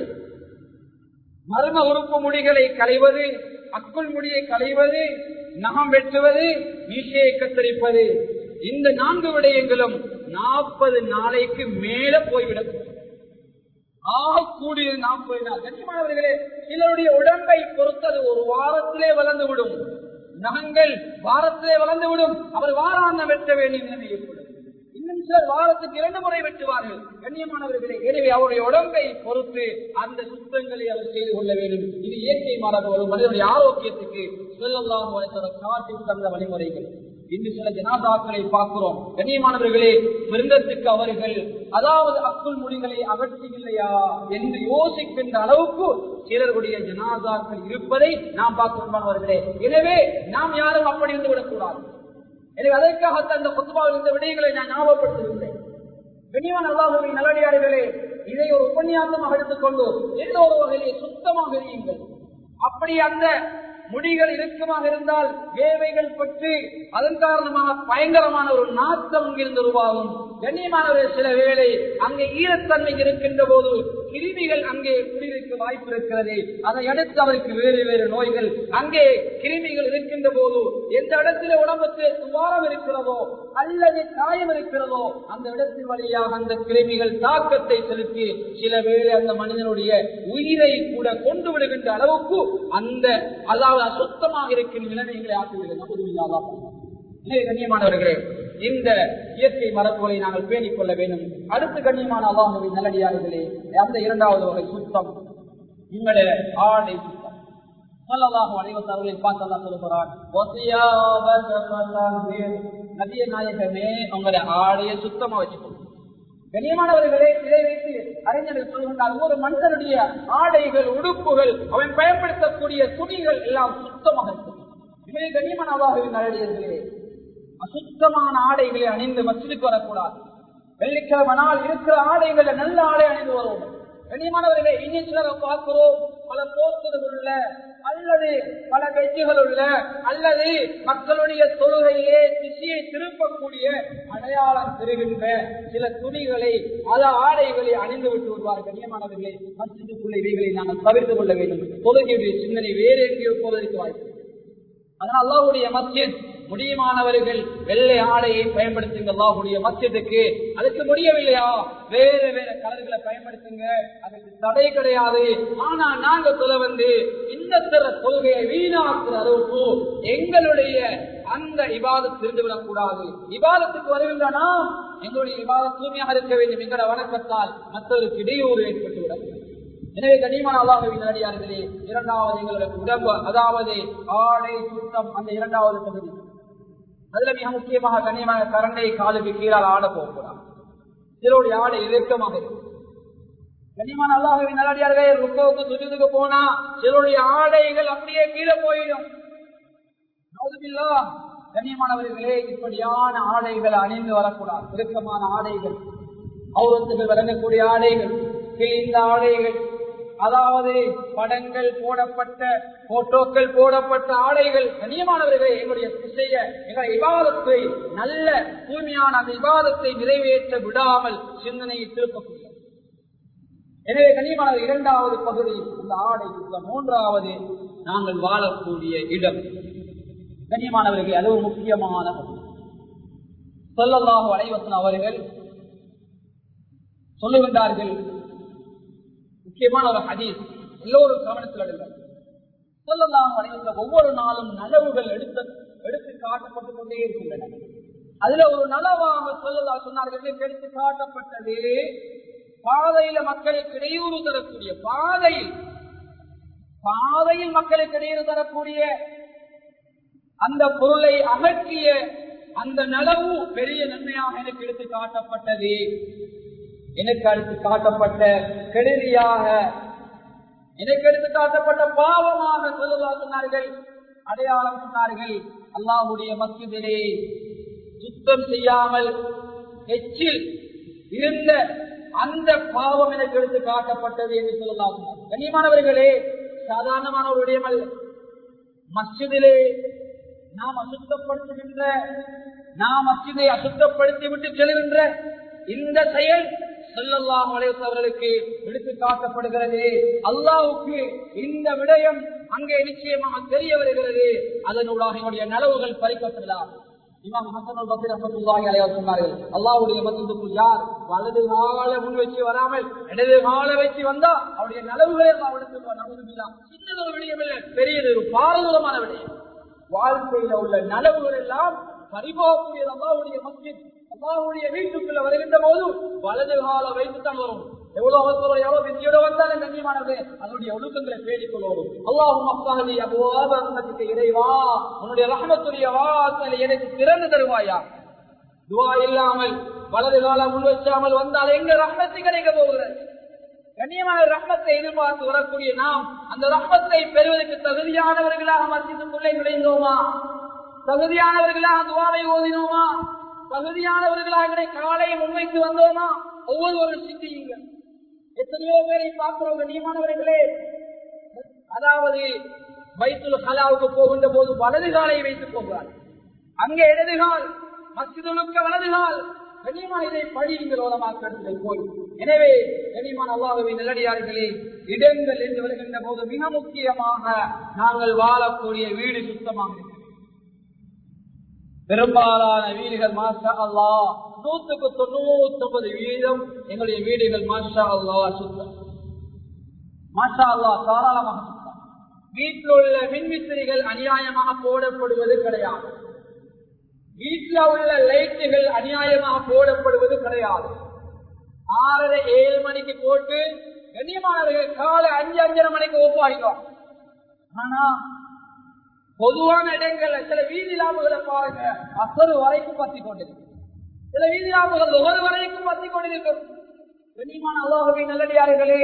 மர்ம உறுப்பு முடிகளை களைவது அக்குள் முடியை களைவது நகம் வெட்டுவது மீசையை கத்தரிப்பது இந்த நான்கு விடயங்களும் நாற்பது நாளைக்கு மேல போய்விடக்கூடாது ஆக கூடியது நாற்பது நாள் கண்ணியமானவர்களே சிலருடைய உடம்பை பொறுத்தது ஒரு வாரத்திலே வளர்ந்து விடும் நகங்கள் வாரத்திலே வளர்ந்து விடும் அவர் வாராந்தம் வெட்ட வேண்டிய நிலைமை ஏற்படும் இன்னும் சிலர் வாரத்துக்கு இரண்டு முறை வெட்டுவார்கள் கண்ணியமானவர்களே எனவே அவருடைய உடம்பை பொறுத்து அந்த சுத்தங்களை அவர் செய்து கொள்ள வேண்டும் இது இயற்கை மாறாக ஒரு மனிதனுடைய ஆரோக்கியத்துக்கு சொல்லலாம் காட்டி தந்த வழிமுறைகள் இன்று சில ஜனாதாக்களை பார்க்கிறோம் கண்ணியமானவர்களே விருந்தத்துக்கு அவர்கள் அதாவது அக்குள் மொழிகளை அகற்றுகில்லையா என்று யோசிக்கின்ற அளவுக்கு சிலருடைய ஜனாதாக்கள் இருப்பதை நாம் பார்க்கிறோம் எனவே நாம் யாரும் அப்படி இருந்து விடக்கூடாது எனவே அதற்காக அந்த புத்துபாவில் இந்த விடயங்களை நான் ஞாபகப்படுத்துகின்றேன் கண்ணியமான அல்லாஹுவின் நல்லடியார்களே இதை ஒரு உபன்யாசமாக எடுத்துக்கொண்டு எந்த ஒரு வகையிலே சுத்தமாக இருங்கள் அப்படி அந்த முடிகள் இறுக்கமாக இருந்தால் வேவைகள் பற்றி அதன் காரணமாக பயங்கரமான ஒரு நாட்டம் இங்கிருந்து உருவாகும் கண்ணியமானவர்கள் சில வேளை அங்கே ஈரத்தன்மை இருக்கின்ற போது கிருமிகள் அங்கே குடியிருக்க வாய்ப்பு இருக்கிறது அதை அடுத்து அவருக்கு வேறு வேறு நோய்கள் அங்கே கிருமிகள் இருக்கின்ற போது எந்த இடத்துல உடம்புக்கு துவாரம் இருக்கிறதோ அல்லது காயம் இருக்கிறதோ அந்த இடத்தின் வழியாக அந்த கிருமிகள் தாக்கத்தை செலுத்தி சில வேளை அந்த மனிதனுடைய உயிரை கூட கொண்டு விடுகின்ற அளவுக்கு அந்த அதாவது அசுத்தமாக இருக்கின்ற நிலைமைகளை ஆக்குகிறது கண்ணியமானவர்களே இந்த இயற்கை மரபுகளை நாங்கள் பேணிக் கொள்ள வேண்டும் அடுத்து கண்ணியமான அல்லாஹுவின் நல்லடியார்களே அந்த இரண்டாவது வகை சுத்தம் உங்களுடைய ஆடை சுத்தம் சொல்லலாக அனைவர்கள் பார்த்தா சொல்லுகிறான் நதிய நாயகமே உங்களுடைய ஆடையை சுத்தமா வச்சுக்கணும் கண்ணியமானவர்களே இதை வைத்து அறிஞர்கள் சொல்கின்றார் ஒரு மனிதனுடைய ஆடைகள் உடுப்புகள் அவன் பயன்படுத்தக்கூடிய துணிகள் எல்லாம் சுத்தமாக இருக்கும் இவை கண்ணியமான அல்லாஹுவின் நல்லடியார்களே அசுத்தமான ஆடைகளை அணிந்து மசிலுக்கு வரக்கூடாது வெள்ளிக்கிழமை நாள் இருக்கிற ஆடைகளை நல்ல ஆடை அணிந்து வருவோம் கண்ணியமானவர்களே இனி சிலரை பார்க்கிறோம் பல போஸ்டர்கள் உள்ள அல்லது பல வெற்றிகள் உள்ள அல்லது மக்களுடைய தொழுகையே திசையை திருப்பக்கூடிய அடையாளம் பெறுகின்ற சில துணிகளை பல ஆடைகளை அணிந்து விட்டு வருவார் கண்ணியமானவர்களே மசிதுக்குள்ள இவைகளை நாங்கள் தவிர்த்து கொள்ள வேண்டும் தொழுகையுடைய சிந்தனை வேறு எங்கேயோ போவதற்கு வாய்ப்பு அதனால் அல்லாவுடைய மஸ்ஜித் முடியுமானவர்கள் வெள்ளை ஆடையை பயன்படுத்துங்க அல்லாஹுடைய மஸ்ஜிதுக்கு அதுக்கு முடியவில்லையா வேற வேற கலர்களை பயன்படுத்துங்க அதுக்கு தடை கிடையாது ஆனா நாங்க சொல்ல வந்து இந்த தர கொள்கையை வீணாக்குற அளவுக்கு எங்களுடைய அந்த இபாதத் தெரிந்துவிடக் கூடாது இபாதத்துக்கு வருகின்ற நாம் எங்களுடைய இபாதத் தூய்மையாக இருக்க வேண்டும் எங்களோட வணக்கத்தால் மற்றவருக்கு இடையூறு ஏற்பட்டுவிடக்கூடாது எனவே கனிமான அல்லாஹவின் அடியார்களே இரண்டாவது எங்களுடைய உடம்பு அதாவது ஆடை சுத்தம் அந்த இரண்டாவது பகுதி அதுல மிக முக்கியமாக கண்ணியமாக கரண்டை காலுக்கு கீழால் ஆட போகக்கூடாது சிலருடைய ஆடை இலக்கமாக இருக்கும் கண்ணியமான அல்லாஹவின் நல்லடியார்களே ருக்கோவுக்கு சுஜுதுக்கு போனா சிலருடைய ஆடைகள் அப்படியே கீழே போயிடும் கண்ணியமானவர்களே இப்படியான ஆடைகளை அணிந்து வரக்கூடாது இறுக்கமான ஆடைகள் அவுரத்துகள் வழங்கக்கூடிய ஆடைகள் கிழிந்த ஆடைகள் அதாவது படங்கள் போடப்பட்ட போட்டோக்கள் போடப்பட்ட ஆடைகள் கண்ணியமானவர்களே எங்களுடைய திசைய எங்களுடைய விவாதத்தை நல்ல தூய்மையான அந்த விவாதத்தை நிறைவேற்ற விடாமல் சிந்தனையை திருப்பக்கூடிய எனவே கண்ணியமானவர் இரண்டாவது பகுதி இந்த ஆடை மூன்றாவது நாங்கள் வாழக்கூடிய இடம் கண்ணியமானவர்கள் அது ஒரு முக்கியமான பகுதி சொல்லலாக அனைவசன் அவர்கள் சொல்லுகின்றார்கள் முக்கியமான ஒரு ஹதீஸ் எல்லோரும் கவனத்தில் எடுங்கள் சொல்லலாம் வரைந்த ஒவ்வொரு நாளும் நலவுகள் எடுத்து எடுத்து காட்டப்பட்டுக் கொண்டே இருக்கின்றன அதுல ஒரு நலவாக சொல்லலாம் சொன்னார்கள் எடுத்து காட்டப்பட்டது பாதையில மக்களுக்கு இடையூறு தரக்கூடிய பாதையில் பாதையில் மக்களுக்கு இடையூறு தரக்கூடிய அந்த பொருளை அகற்றிய அந்த நலவு பெரிய நன்மையாக எனக்கு எடுத்து காட்டப்பட்டது எனக்கு அடுத்து காட்டப்பட்ட கெடுதியாக எனக்கு எடுத்து காட்டப்பட்ட பாவமாக சொல்லலா சொன்னார்கள் அடையாளம் சொன்னார்கள் அல்லாஹுடைய மஸ்ஜிதிலே சுத்தம் செய்யாமல் எச்சில் இருந்த அந்த பாவம் எனக்கு எடுத்து காட்டப்பட்டது என்று சொல்லலாம் கண்ணியமானவர்களே சாதாரணமான ஒரு விடயம் அல்ல மஸ்ஜிதிலே நாம் அசுத்தப்படுத்துகின்ற நாம் மஸ்ஜிதை அசுத்தப்படுத்தி விட்டு செல்கின்ற இந்த செயல் செல்லல்லாம் அவர்களுக்கு எடுத்து காட்டப்படுகிறது அல்லாவுக்கு இந்த விடயம் அங்கே நிச்சயமாக தெரிய வருகிறது அதனூடாக என்னுடைய நலவுகள் பறிக்கப்படலாம் இமாம் ஹசன் பசீர் அஹமத்துல்லாஹி அலைஹி சொன்னார்கள் அல்லாஹ்வுடைய மஸ்ஜிதுக்குள் யார் வலது கால முன் வச்சு வராமல் இடது கால வச்சு வந்தா அவருடைய நலவுகளை எல்லாம் எடுத்து நம்புகிறா சின்னது ஒரு விடயம் இல்லை பெரியது ஒரு பாரதூரமான விடயம் வாழ்க்கையில உள்ள நலவுகள் எல்லாம் பரிபோகக்கூடியது அல்லாஹ்வுடைய மஸ்ஜித் அல்லாஹ்வுடைய வீட்டுக்குள்ள வருகின்ற போது வலது கால வைத்து தான் வரும் எவ்வளவு அவசரம் எவ்வளவு விதியோட வந்தாலும் கண்ணியமானது அதனுடைய ஒழுக்கங்களை பேடிக் கொள்வோம் அல்லாஹும் அப்பாஹதி அபோதத்துக்கு இறைவா உன்னுடைய ரஹமத்துடைய வாசலை எனக்கு திறந்து தருவாயா துவா இல்லாமல் வலது காலம் முன் வச்சாமல் வந்தால் எங்க ரஹமத்து கிடைக்க போகிறது கண்ணியமான ரஹமத்தை எதிர்பார்த்து வரக்கூடிய நாம் அந்த ரஹமத்தை பெறுவதற்கு தகுதியானவர்களாக மசித்துக்குள்ளே நுழைந்தோமா தகுதியானவர்களாக துவாவை ஓதினோமா தகுதியானவர்களாக காலையை முன்வைத்து வந்தோமா ஒவ்வொரு சிந்தியுங்கள் எத்தனையோ பேரை பார்க்கிறோம் கண்ணியமானவர்களே அதாவது வைத்துல் ஹலாவுக்கு போகின்ற போது வலது காலை வைத்து போகிறார் அங்கே இடதுகால் மசிதுலுக்க வலதுகால் கனியமான இதை படியுங்கள் ஓலமாக்கிறது போய் எனவே கனியமான அல்லாஹுவை நல்லடியார்களே இடங்கள் என்று வருகின்ற போது மிக முக்கியமாக நாங்கள் வாழக்கூடிய வீடு சுத்தமாக இருக்கிறது. பெரும்பாலான வீடுகள் மாஷா அல்லா நூத்துக்கு தொண்ணூத்தி ஒன்பது வீதம் எங்களுடைய வீடுகள் மாஷா அல்லா சுத்தம் மாஷா அல்லா தாராளமாக சுத்தம் வீட்டில் உள்ள மின்விசிறிகள் அநியாயமாக போடப்படுவது கிடையாது வீட்டில் உள்ள லைட்டுகள் அநியாயமாக போடப்படுவது கிடையாது ஆறரை ஏழு மணிக்கு போட்டு கண்ணியமானவர்கள் காலை அஞ்சு அஞ்சரை மணிக்கு ஒப்பாகிடும் ஆனா பொதுவான இடங்கள்ல சில வீதி லாபுகளை பாருங்க அசரு வரைக்கும் பத்தி கொண்டிருக்கும் சில வீதி லாபுகள் ஒவ்வொரு வரைக்கும் பத்தி கொண்டிருக்கும் கண்ணியமான அல்லாஹவை நல்லடியார்களே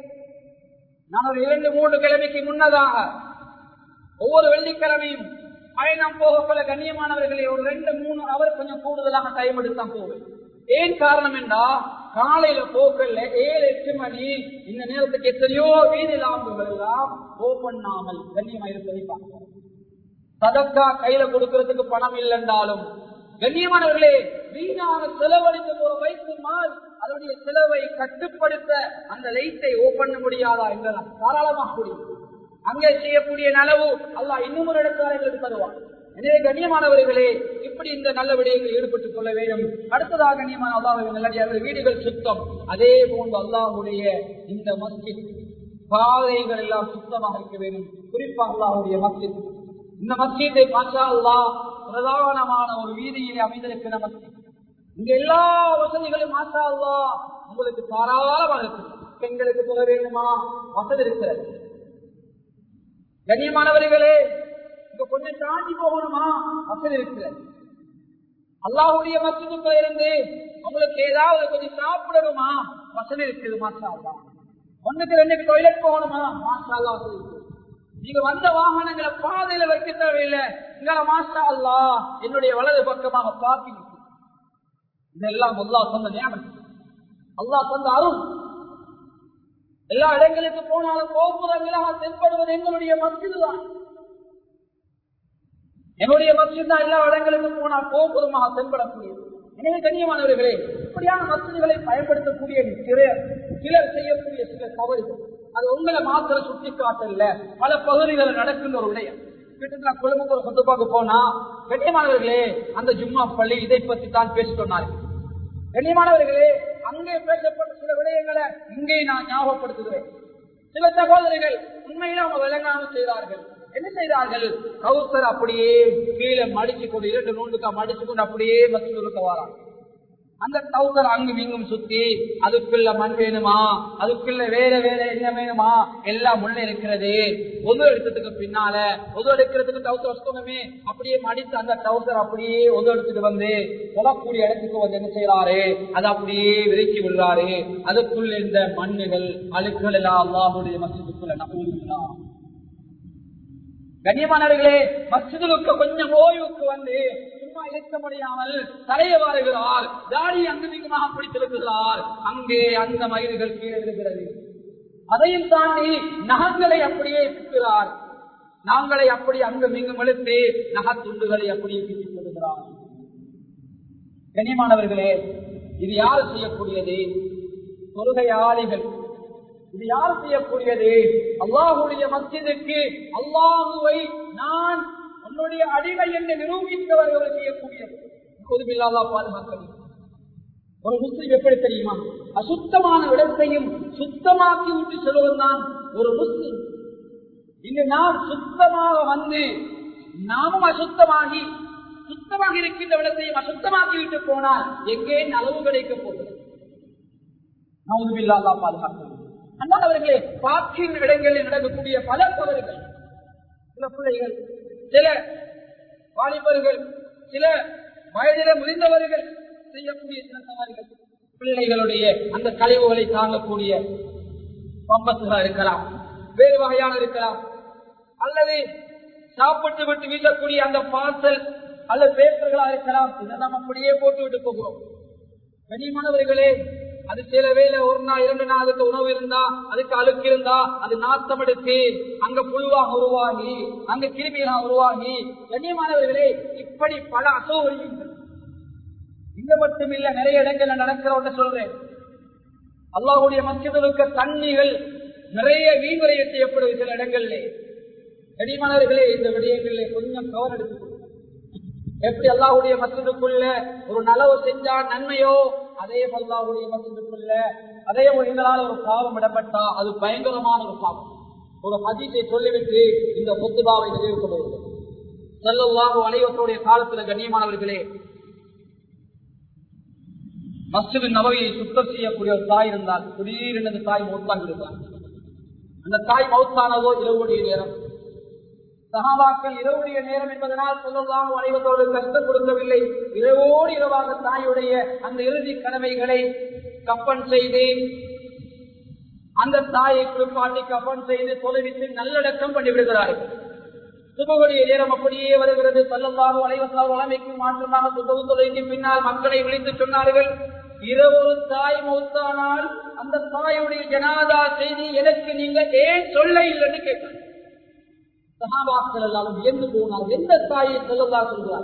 நான் ஒரு இரண்டு மூன்று கிழமைக்கு முன்னதாக ஒவ்வொரு வெள்ளிக்கிழமையும் பயணம் போகப்போல கண்ணியமானவர்களே ஒரு ரெண்டு மூணு அவர் கொஞ்சம் கூடுதலாக டைம் எடுத்தான் போவேன் ஏன் காரணம் என்றா காலையில போக்கல்ல ஏழு எட்டு மணி இந்த நேரத்துக்கு எத்தனையோ வீதி லாம்புகள் எல்லாம் ஓப்பண்ணாமல் கண்ணியமா இருப்பதை பார்க்கிறோம் சதக்கா கையில கொடுக்கறதுக்கு பணம் இல்லைன்றாலும் கண்ணியமானவர்களே வீணாக செலவழித்து போற வைத்து மால் அதனுடைய செலவை கட்டுப்படுத்த அந்த லைட்டை ஓப்பன் பண்ண முடியாதா என்றால் தாராளமாக முடியும் அங்கே செய்யக்கூடிய நலவு அல்லாஹ் இன்னும் ஒரு இடத்துல எங்களுக்கு தருவான் எனவே கண்ணியமானவர்களே இப்படி இந்த நல்ல விடயங்களில் ஈடுபட்டுக் கொள்ள வேண்டும் அடுத்ததாக கண்ணியமான அல்லாஹ் நல்லடியாக வீடுகள் சுத்தம் அதே போன்று அல்லாஹுடைய இந்த மஸ்ஜித் பாதைகள் எல்லாம் சுத்தமாக இருக்க வேண்டும் குறிப்பாக அல்லாஹுடைய மஸ்ஜித் இந்த மஸ்ஜிதை மாஷா அல்லா பிரதானமான ஒரு வீதியிலே அமைந்திருக்கிற மஸ்ஜித் இங்க எல்லா வசதிகளும் மாஷா அல்லா உங்களுக்கு தாராளமாக இருக்கு பெண்களுக்கு சொல்ல வேண்டுமா வசதி இருக்கிறது கண்ணியமானவர்களே இங்க கொஞ்சம் தாண்டி போகணுமா வசதி இருக்கிறது அல்லாஹுடைய மசூதுக்குள்ள இருந்து உங்களுக்கு ஏதாவது கொஞ்சம் சாப்பிடணுமா வசதி இருக்குது மாஷா அல்லா ஒண்ணுக்கு ரெண்டுக்கு டொய்லெட் போகணுமா மாஷா அல்லா வசதி இருக்குது நீங்க வந்த வாகனங்களை பாதையில வைக்க தேவையில்லை இங்கே மாஷா அல்லா என்னுடைய வலது பக்கமாக பார்க்கிங் இதெல்லாம் அல்லா சொந்த ஞாபகம் அல்லா தந்த அருள் எல்லா இடங்களுக்கு போனாலும் கோபுரங்களாக தென்படுவது எங்களுடைய மஸ்ஜிது தான் எங்களுடைய மஸ்ஜித் தான் எல்லா இடங்களுக்கும் போனால் கோபுரமாக தென்படக்கூடியது எனவே கண்ணியமானவர்களே இப்படியான மசிதிகளை பயன்படுத்தக்கூடிய சிலர் சிலர் செய்யக்கூடிய சில தவறுகள் அது உங்களை மாத்திர சுட்டி காட்டல பல பகுதிகளில் நடக்கின்ற ஒரு விடயம் கிட்டத்தட்ட குழுமங்கள் சொத்துப்பாக்கு போனா கண்ணியமானவர்களே அந்த ஜும்மா பள்ளி இதை பற்றி தான் பேசிக் கொண்டார்கள் கண்ணியமானவர்களே அங்கே பேசப்பட்ட சில விடயங்கள் விடயங்களை இங்கே நான் ஞாபகப்படுத்துகிறேன் சில சகோதரிகள் உண்மையில அவங்க விளங்காமல் செய்தார்கள் என்ன செய்தார்கள் கவுசர் அப்படியே கீழே மடிச்சு கொண்டு இரண்டு நூண்டுக்கா மடிச்சு கொண்டு அப்படியே மசூலுக்கு வராங்க அந்த கவுசர் அங்கும் இங்கும் சுத்தி அதுக்குள்ள மண் வேணுமா அதுக்குள்ள வேற வேற என்ன வேணுமா எல்லாம் உள்ள இருக்கிறது ஒது எடுத்ததுக்கு பின்னால ஒது எடுக்கிறதுக்கு டவுசர் வச்சுக்கோமே அப்படியே மடித்து அந்த டவுசர் அப்படியே ஒது எடுத்துட்டு வந்து தொழக்கூடிய இடத்துக்கு வந்து என்ன செய்யறாரு அதை அப்படியே விதைச்சு விடுறாரு அதுக்குள்ள இந்த மண்ணுகள் அழுக்குகள் எல்லாம் அல்லாஹுடைய மசிதுக்குள்ள நம்புகிறான் கண்ணியமானவர்களே மசிதுக்கு கொஞ்சம் ஓய்வுக்கு வந்து சும்மா இருக்க முடியாமல் தலைய வாருகிறார் தாடி அங்குமிங்குமாக பிடித்திருக்கிறார் அங்கே அந்த மயில்கள் கீழே விழுகிறது அதையும் தாண்டி நகங்களை அப்படியே சுற்றுகிறார் நாங்களை அப்படி அங்கு மிங்கும் இழுத்து நகத்துண்டுகளை அப்படியே பிடித்துக் கொள்கிறார் கண்ணியமானவர்களே இது யார் செய்யக்கூடியது தொழுகையாளிகள் இது யார் செய்யக்கூடியது அல்லாஹுடைய மத்தியதுக்கு அல்லாஹுவை நான் உன்னுடைய அடிமை என்று நிரூபித்தவர்கள் செய்யக்கூடியது பொதுவில்லாதா பாதுகாக்க ஒரு முஸ்லிம் எப்படி தெரியுமா அசுத்தமான இடத்தையும் சுத்தமாக்கி விட்டு செல்வதுதான் ஒரு முஸ்லிம் இங்கு நாம் சுத்தமாக வந்து நாமும் அசுத்தமாகி சுத்தமாக இருக்கின்ற இடத்தையும் அசுத்தமாக்கி விட்டு போனால் எங்கே அளவு கிடைக்க போகிறது நவுதுபில்லாதா பாதுகாக்க அண்ணாவர்களே பார்க்கின்ற இடங்களில் நடக்கக்கூடிய பல தவறுகள் சில பிள்ளைகள் சில வாலிபர்கள் சில வயதில முதிர்ந்தவர்கள் செய்யக்கூடிய சில தவறுகள் பிள்ளைகளுடைய அந்த கழிவுகளை தாங்கக்கூடிய பம்பசுகளா இருக்கலாம் வேறு வகையான இருக்கலாம் அல்லது சாப்பிட்டு விட்டு வீசக்கூடிய அந்த பார்சல் அல்லது பேப்பர்களா இருக்கலாம் இதை நாம் அப்படியே போட்டு விட்டு போகிறோம் கனிமானவர்களே அது சில வேலை ஒரு நாள் இரண்டு நாள் அதுக்கு உணவு இருந்தா அதுக்கு அழுக்கு இருந்தா அது நாத்தம் எடுத்து அங்க புழுவாக உருவாகி அங்க கிருமிகளாக உருவாகி கண்ணியமானவர்களே இப்படி பல அசௌகரியங்கள் இங்க மட்டும் இல்ல நிறைய இடங்கள்ல நடக்கிறோம் சொல்றேன் அல்லாஹுடைய மசிதலுக்கு தண்ணிகள் நிறைய வீண்வரைய செய்யப்படுவது சில இடங்கள்ல கனிமானவர்களே இந்த விடயங்களிலே கொஞ்சம் கவர் எடுத்துக்கொள்ளும் எப்படி அல்லாஹுடைய மசிதுக்குள்ள ஒரு நலவு செஞ்சா நன்மையோ அதே அல்லாஹுடைய மசிதுக்குள்ள அதே எங்களால் ஒரு பாவம் இடப்பட்டா அது பயங்கரமான ஒரு பாவம் ஒரு மதித்தை சொல்லிவிட்டு இந்த முத்துபாவை நிறைவு கொள்வது செல்லல்லாஹு அனைவருடைய காலத்துல கண்ணியமானவர்களே மஸ்ஜிது நபவியை சுத்தம் செய்யக்கூடிய ஒரு தாய் இருந்தால் திடீரென அந்த தாய் மௌத்தான் இருந்தார் அந்த தாய் மௌத்தானதோ இரவுடைய நேரம் சகாபாக்கள் இரவுடைய நேரம் என்பதனால் சொல்லலாம் அனைவரோடு கஷ்டம் கொடுக்கவில்லை இரவோடு இரவாக தாயுடைய அந்த இறுதி கடமைகளை கப்பன் செய்து அந்த தாயை குளிப்பாட்டி கப்பன் செய்து தொலைவித்து நல்லடக்கம் பண்ணிவிடுகிறார்கள் சுபகுடைய நேரம் அப்படியே வருகிறது சொல்லல்லாக அனைவசால் வளமைக்கு மாற்றமாக சுபகு தொலைக்கு பின்னால் மக்களை விழித்து சொன்னார்கள் இரவொரு தாய் மௌத்தானால் அந்த தாயுடைய ஜனாதா செய்தி எனக்கு நீங்க ஏன் சொல்ல இல்லைன்னு கேட்டார் சகாபாக்கள் எல்லாரும் வியந்து போனார் எந்த தாயை சொல்லலா சொல்கிறார்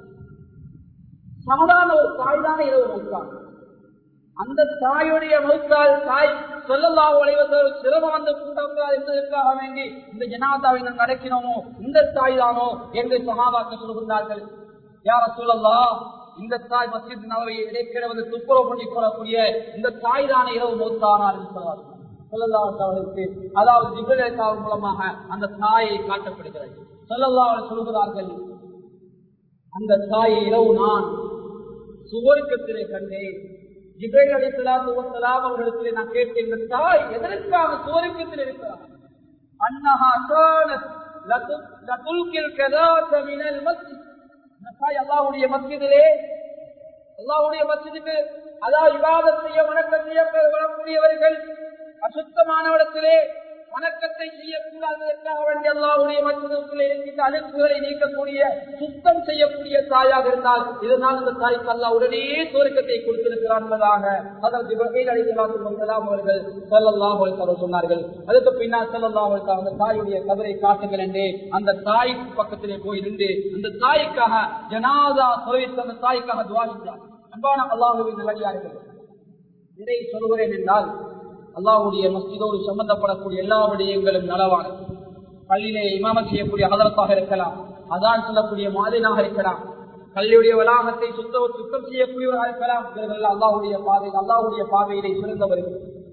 சாதாரண ஒரு தாய் தானே இரவு மௌத்தான் அந்த தாயுடைய மௌத்தால் தாய் சொல்லலா உழைவதோடு சிரமம் வந்து கூட்டக்கூடாது என்பதற்காக வேண்டி இந்த ஜனாதாவை நாம் நடக்கினோமோ இந்த தாய் தானோ என்று சகாபாக்கள் சொல்கின்றார்கள் யார சொல்லலா இந்த தாய் மசித் நவரை இடைக்கிடவது துப்புரவு பண்ணி கொள்ளக்கூடிய இந்த தாய் தானே இரவு மௌத்தானார் என்று சொல்வார்கள் சொல்லல்லாவுக்கு அதாவது ஜிபிரேசாவின் மூலமாக அந்த தாயை காட்டப்படுகிறது சொல்லல்லா சொல்கிறார்கள் அந்த தாயை இரவு நான் சுவர்க்கத்திலே கண்டேன் ஜிப்ரேல் அலிசலாத்து வசலாம் அவர்களிடத்திலே நான் கேட்டேன் இந்த தாய் எதற்காக சுவர்க்கத்தில் இருக்கிறார் அன்னஹா கானத் லதுல்கில் கதாத மினல் மஸ்ஜித் இந்த தாய் அல்லாஹ்வுடைய மஸ்ஜிதிலே அல்லாஹ்வுடைய மஸ்ஜிதுக்கு அதாவது விவாதம் செய்ய வணக்கம் செய்ய வரக்கூடியவர்கள் அசுத்தமானவடத்திலே வணக்கத்தை செய்யக்கூடாததற்காக வேண்டிய அல்லாவுடைய மற்றவர்கள் இருக்கின்ற அழுக்குகளை நீக்கக்கூடிய சுத்தம் செய்யக்கூடிய தாயாக இருந்தால் இதனால் இந்த தாய்க்கு அல்லா உடனே சுவர்க்கத்தை கொடுத்திருக்கிறார் என்பதாக அதற்கு வகையில் அழைக்கலாம் அவர்கள் செல்லல்லாஹ் சொன்னார்கள் அதுக்கு பின்னால் செல்லல்லாஹ் அந்த தாயுடைய கபரை காட்டுங்கள் என்று அந்த தாய் பக்கத்திலே போய் நின்று அந்த தாய்க்காக ஜனாதா சுரவித்த அந்த தாய்க்காக துவாசித்தார் அன்பான அல்லாஹுவின் நிலையார்கள் இதை சொல்கிறேன் என்றால் அல்லாவுடைய மஸ்ஜிதோடு சம்பந்தப்படக்கூடிய எல்லா விடயங்களும் நலவான பள்ளியிலே இமாமம் செய்யக்கூடிய அதரத்தாக இருக்கலாம் அதான் சொல்லக்கூடிய மாதினாக இருக்கலாம் கல்வியுடைய வளாகத்தை சுத்த சுத்தம் செய்யக்கூடியவராக இருக்கலாம் இவர்கள் அல்லாவுடைய பாதை அல்லாவுடைய பாதையிலே சிறந்தவர்கள்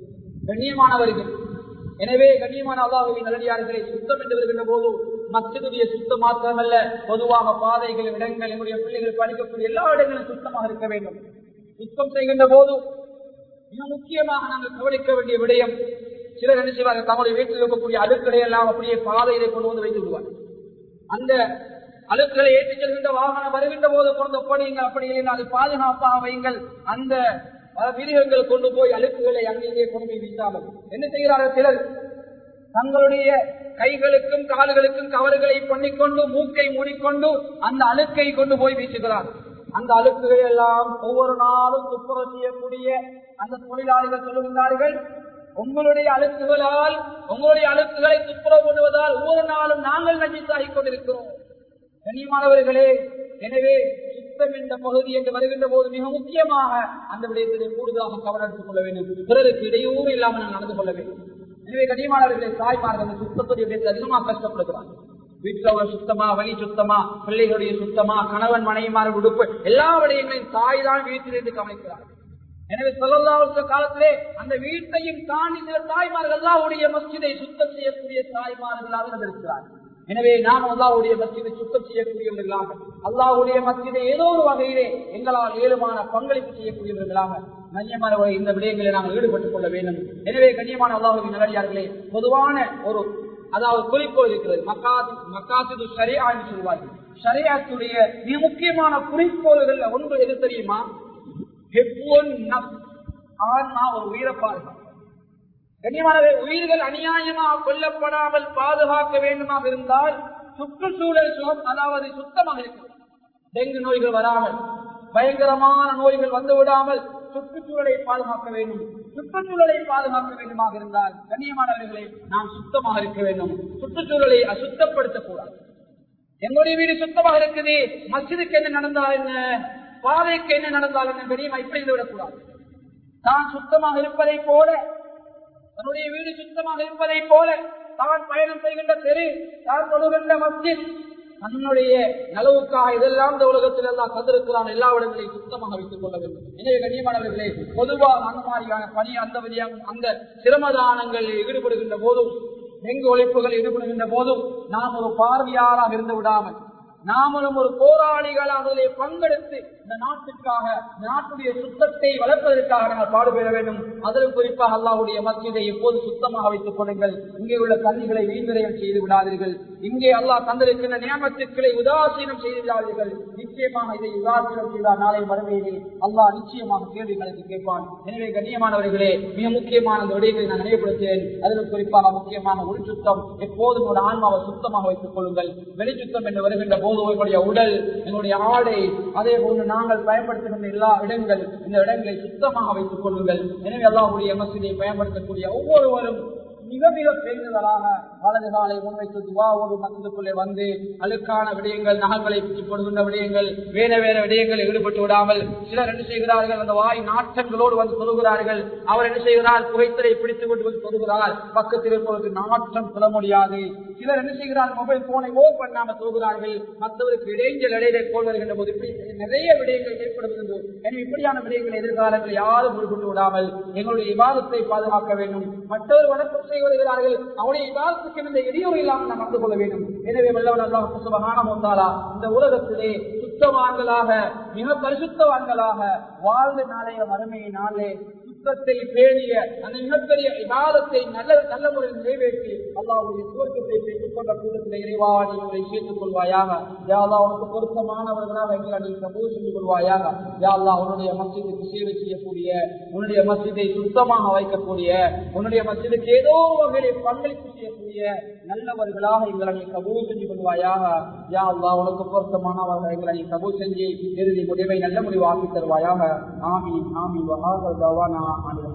கண்ணியமானவர்கள் எனவே கண்ணியமான அல்லாஹுவின் நல்லடியார்களை சுத்தம் என்று வருகின்ற போது மஸ்ஜிதுடைய சுத்தம் மாத்திரமல்ல பொதுவாக பாதைகள் இடங்கள் என்னுடைய பிள்ளைகள் படிக்கக்கூடிய எல்லா இடங்களும் சுத்தமாக இருக்க வேண்டும் சுத்தம் செய்கின்ற போது மிக முக்கியமாக நாங்கள் கவனிக்க வேண்டிய விடயம் சிலர் என்ன செய்வார்கள் தம்முடைய வீட்டில் இருக்கக்கூடிய அழுக்களை எல்லாம் அப்படியே பாதையிலே கொண்டு வந்து வைத்து விடுவார் அந்த அழுக்களை ஏற்றிச் செல்கின்ற வாகனம் வருகின்ற போது கொண்டு ஒப்படையுங்கள் அப்படி இல்லை அது பாதுகாப்பாக வையுங்கள் அந்த மிருகங்கள் கொண்டு போய் அழுக்குகளை அங்கேயே கொண்டு போய் வீசாமல் என்ன செய்கிறார்கள் சிலர் தங்களுடைய கைகளுக்கும் கால்களுக்கும் கவர்களை பண்ணிக்கொண்டு மூக்கை மூடிக்கொண்டு அந்த அழுக்கை கொண்டு போய் வீசுகிறார் அந்த அழுக்குகளை எல்லாம் ஒவ்வொரு நாளும் துப்புரம் செய்யக்கூடிய அந்த தொழிலாளிகள் சொல்லுகின்றார்கள் உங்களுடைய அழுக்குகளால் உங்களுடைய அழுக்குகளை துப்புரவு பண்ணுவதால் ஒவ்வொரு நாளும் நாங்கள் நஜித்தாகிக் கொண்டிருக்கிறோம் கண்ணியமானவர்களே எனவே சுத்தம் என்ற பகுதி என்று வருகின்ற போது மிக முக்கியமாக அந்த விடயத்திலே கூடுதலாக கவனம் எடுத்துக் கொள்ள வேண்டும் பிறருக்கு இடையூறு இல்லாமல் நாம் நடந்து கொள்ள வேண்டும் எனவே கண்ணியமானவர்களை தாய்மார்கள் அந்த சுத்தத்துடைய விடயத்தில் அதிகமாக கஷ்டப்படுகிறார் வீட்டில் உள்ள சுத்தமா வழி சுத்தமா பிள்ளைகளுடைய சுத்தமா கணவன் மனைவிமார் உடுப்பு எல்லா விடயங்களையும் தாய் தான் வீட்டிலிருந்து கவனிக்கிறார் எனவே சொல்லலாவுடைய காலத்திலே அந்த வீட்டையும் தாண்டி சில தாய்மார்கள் அல்லாவுடைய மஸ்ஜிதை சுத்தம் செய்யக்கூடிய தாய்மார்களாக இருக்கிறார் எனவே நாம் அல்லாவுடைய மஸ்ஜிதை சுத்தம் செய்யக்கூடியவர்களாக அல்லாவுடைய மஸ்ஜிதை ஏதோ ஒரு வகையிலே எங்களால் ஏழுமான பங்களிப்பு செய்யக்கூடியவர்களாக கண்ணியமான இந்த விடயங்களை நாங்கள் ஈடுபட்டுக் கொள்ள வேண்டும் எனவே கண்ணியமான அல்லாஹுவின் நல்லடியார்களே பொதுவான ஒரு அதாவது குறிக்கோள் இருக்கிறது மக்காசி மக்காசிது சரியா என்று சொல்வார்கள் சரியாத்துடைய மிக முக்கியமான குறிக்கோள்கள் ஒன்று எது தெரியுமா ஆன்மா ஒரு உயிரை பாதுகாப்பு கண்ணியமானவை உயிர்கள் அநியாயமாக கொல்லப்படாமல் பாதுகாக்க வேண்டுமாக இருந்தால் சுற்றுச்சூழல் சுகம் அதாவது சுத்தமாக இருக்கிறது டெங்கு நோய்கள் வராமல் பயங்கரமான நோய்கள் வந்து விடாமல் சுற்றுச்சூழலை பாதுகாக்க வேண்டும் சுற்றுச்சூழலை பாதுகாக்க வேண்டுமாக இருந்தால் கண்ணியமானவர்களை நாம் சுத்தமாக இருக்க வேண்டும் சுற்றுச்சூழலை அசுத்தப்படுத்தக்கூடாது எங்களுடைய வீடு சுத்தமாக இருக்குது மசிதுக்கு என்ன நடந்தால் என்ன பாதைக்கு என்ன நடந்தால் என்ன பெரியமா இப்படி விடக்கூடாது தான் சுத்தமாக இருப்பதை போல தன்னுடைய வீடு சுத்தமாக இருப்பதை போல தான் பயணம் செய்கின்ற தெரு தான் தொழுகின்ற மஸ்ஜித் தன்னுடைய நலவுக்காக இதெல்லாம் இந்த உலகத்தில் எல்லாம் தந்திருக்கிறான் எல்லா இடங்களையும் சுத்தமாக வைத்துக் கொள்ள வேண்டும் எனவே கண்ணியமானவர்களே பொதுவாக அந்த மாதிரியான பணி அந்த வழியாக அந்த சிரமதானங்களில் ஈடுபடுகின்ற போதும் டெங்கு ஒழிப்புகள் ஈடுபடுகின்ற போதும் நாம் ஒரு பார்வையாளராக இருந்து விடாமல் நாமளும் ஒரு போராளிகளாக அதிலே பங்கெடுத்து இந்த நாட்டுக்காக இந்த நாட்டுடைய சுத்தத்தை வளர்ப்பதற்காக நாங்கள் பாடுபெற வேண்டும் அதிலும் குறிப்பாக அல்லாவுடைய மத்தியதை எப்போது சுத்தமாக வைத்துக் கொள்ளுங்கள் இங்கே உள்ள கல்விகளை வீண்விரயம் செய்து விடாதீர்கள் இங்கே அல்லாஹ் தந்திருக்கின்ற நியமத்துக்களை உதாசீனம் செய்து விடாதீர்கள் நிச்சயமாக இதை உதாசீனம் செய்தால் நாளை மறுமையிலே அல்லாஹ் நிச்சயமாக கேள்விகளுக்கு கேட்பான் எனவே கண்ணியமானவர்களே மிக முக்கியமான அந்த விடயங்களை நான் நினைவுபடுத்தேன் அதிலும் குறிப்பாக முக்கியமான உள் சுத்தம் எப்போதும் ஒரு ஆன்மாவை சுத்தமாக வைத்துக் கொள்ளுங்கள் வெளிச்சுத்தம் என்று வருகின்ற போது உங்களுடைய உடல் எங்களுடைய ஆடை அதே போன்று நாங்கள் பயன்படுத்துகின்ற எல்லா இடங்கள் இந்த இடங்களை சுத்தமாக வைத்துக் கொள்ளுங்கள் எனவே அல்லாவுடைய மசூதியை பயன்படுத்தக்கூடிய ஒவ்வொருவரும் மிக மிக பேருதலாக வலது காலை முன்வைத்து துவாவோடு மசூதுக்குள்ளே வந்து அழுக்கான விடயங்கள் நகங்களை பிடிச்சு போடுகின்ற விடயங்கள் வேற வேற விடயங்களில் ஈடுபட்டு விடாமல் சிலர் என்ன செய்கிறார்கள் அந்த வாய் நாட்டங்களோடு வந்து சொல்கிறார்கள் அவர் என்ன செய்கிறார் புகைத்தலை பிடித்துக் கொண்டு வந்து சொல்கிறார் பக்கத்தில் இருப்பவருக்கு நாற்றம் சொல்ல முடியாது சிலர் என்ன செய்கிறார் மொபைல் போனை ஓ பண்ணாம சொல்கிறார்கள் மற்றவருக்கு இடைஞ்சல் இடையிலே போல் வருகின்ற போது இப்படி நிறைய விடயங்கள் ஏற்படுகின்றது எனவே இப்படியான விடயங்கள் எதிர்காலங்கள் யாரும் ஈடுபட்டு விடாமல் எங்களுடைய விவாதத்தை பாதுகாக்க வேண்டும் மற்றொரு வணக்கம் செய்ய வருகிறார்கள் அவருடைய விவாதத்துக்கு இந்த இடையூறு இல்லாமல் நாம் நடந்து கொள்ள வேண்டும் எனவே வல்லவன் அல்லாஹ் சுபஹான முத்தாலா இந்த உலகத்திலே சுத்தவான்களாக மிக பரிசுத்தவான்களாக வாழ்ந்த நாளைய மறுமையை நாளே சுத்தத்தை பேணிய அந்த மிகப்பெரிய விவாதத்தை நல்ல நல்ல முறையில் நிறைவேற்றி அல்லாவுடைய சுவர்க்கத்தை பெற்றுக் கொண்ட கூட்டத்தில் இறைவா நீங்களை சேர்த்துக் கொள்வாயாக யாழ்லா உனக்கு பொருத்தமானவர்களாக எங்களை நீ கபூர் செஞ்சு கொள்வாயாக யாழ்லா உன்னுடைய மசிதுக்கு சேவை செய்யக்கூடிய உன்னுடைய மசிதை சுத்தமாக வைக்கக்கூடிய உன்னுடைய மசிதுக்கு ஏதோ ஒரு வகையில் பங்களிப்பு செய்யக்கூடிய நல்லவர்களாக எங்களை நீ கபூர் செஞ்சு கொள்வாயாக யாழ்லா உனக்கு பொருத்தமானவர்கள் எங்களை நீ கபூர் செஞ்சு இறுதி முடிவை நல்ல முடிவாக்கி தருவாயாக ஆமீன் ஆமீன் வஹாதல் தவானா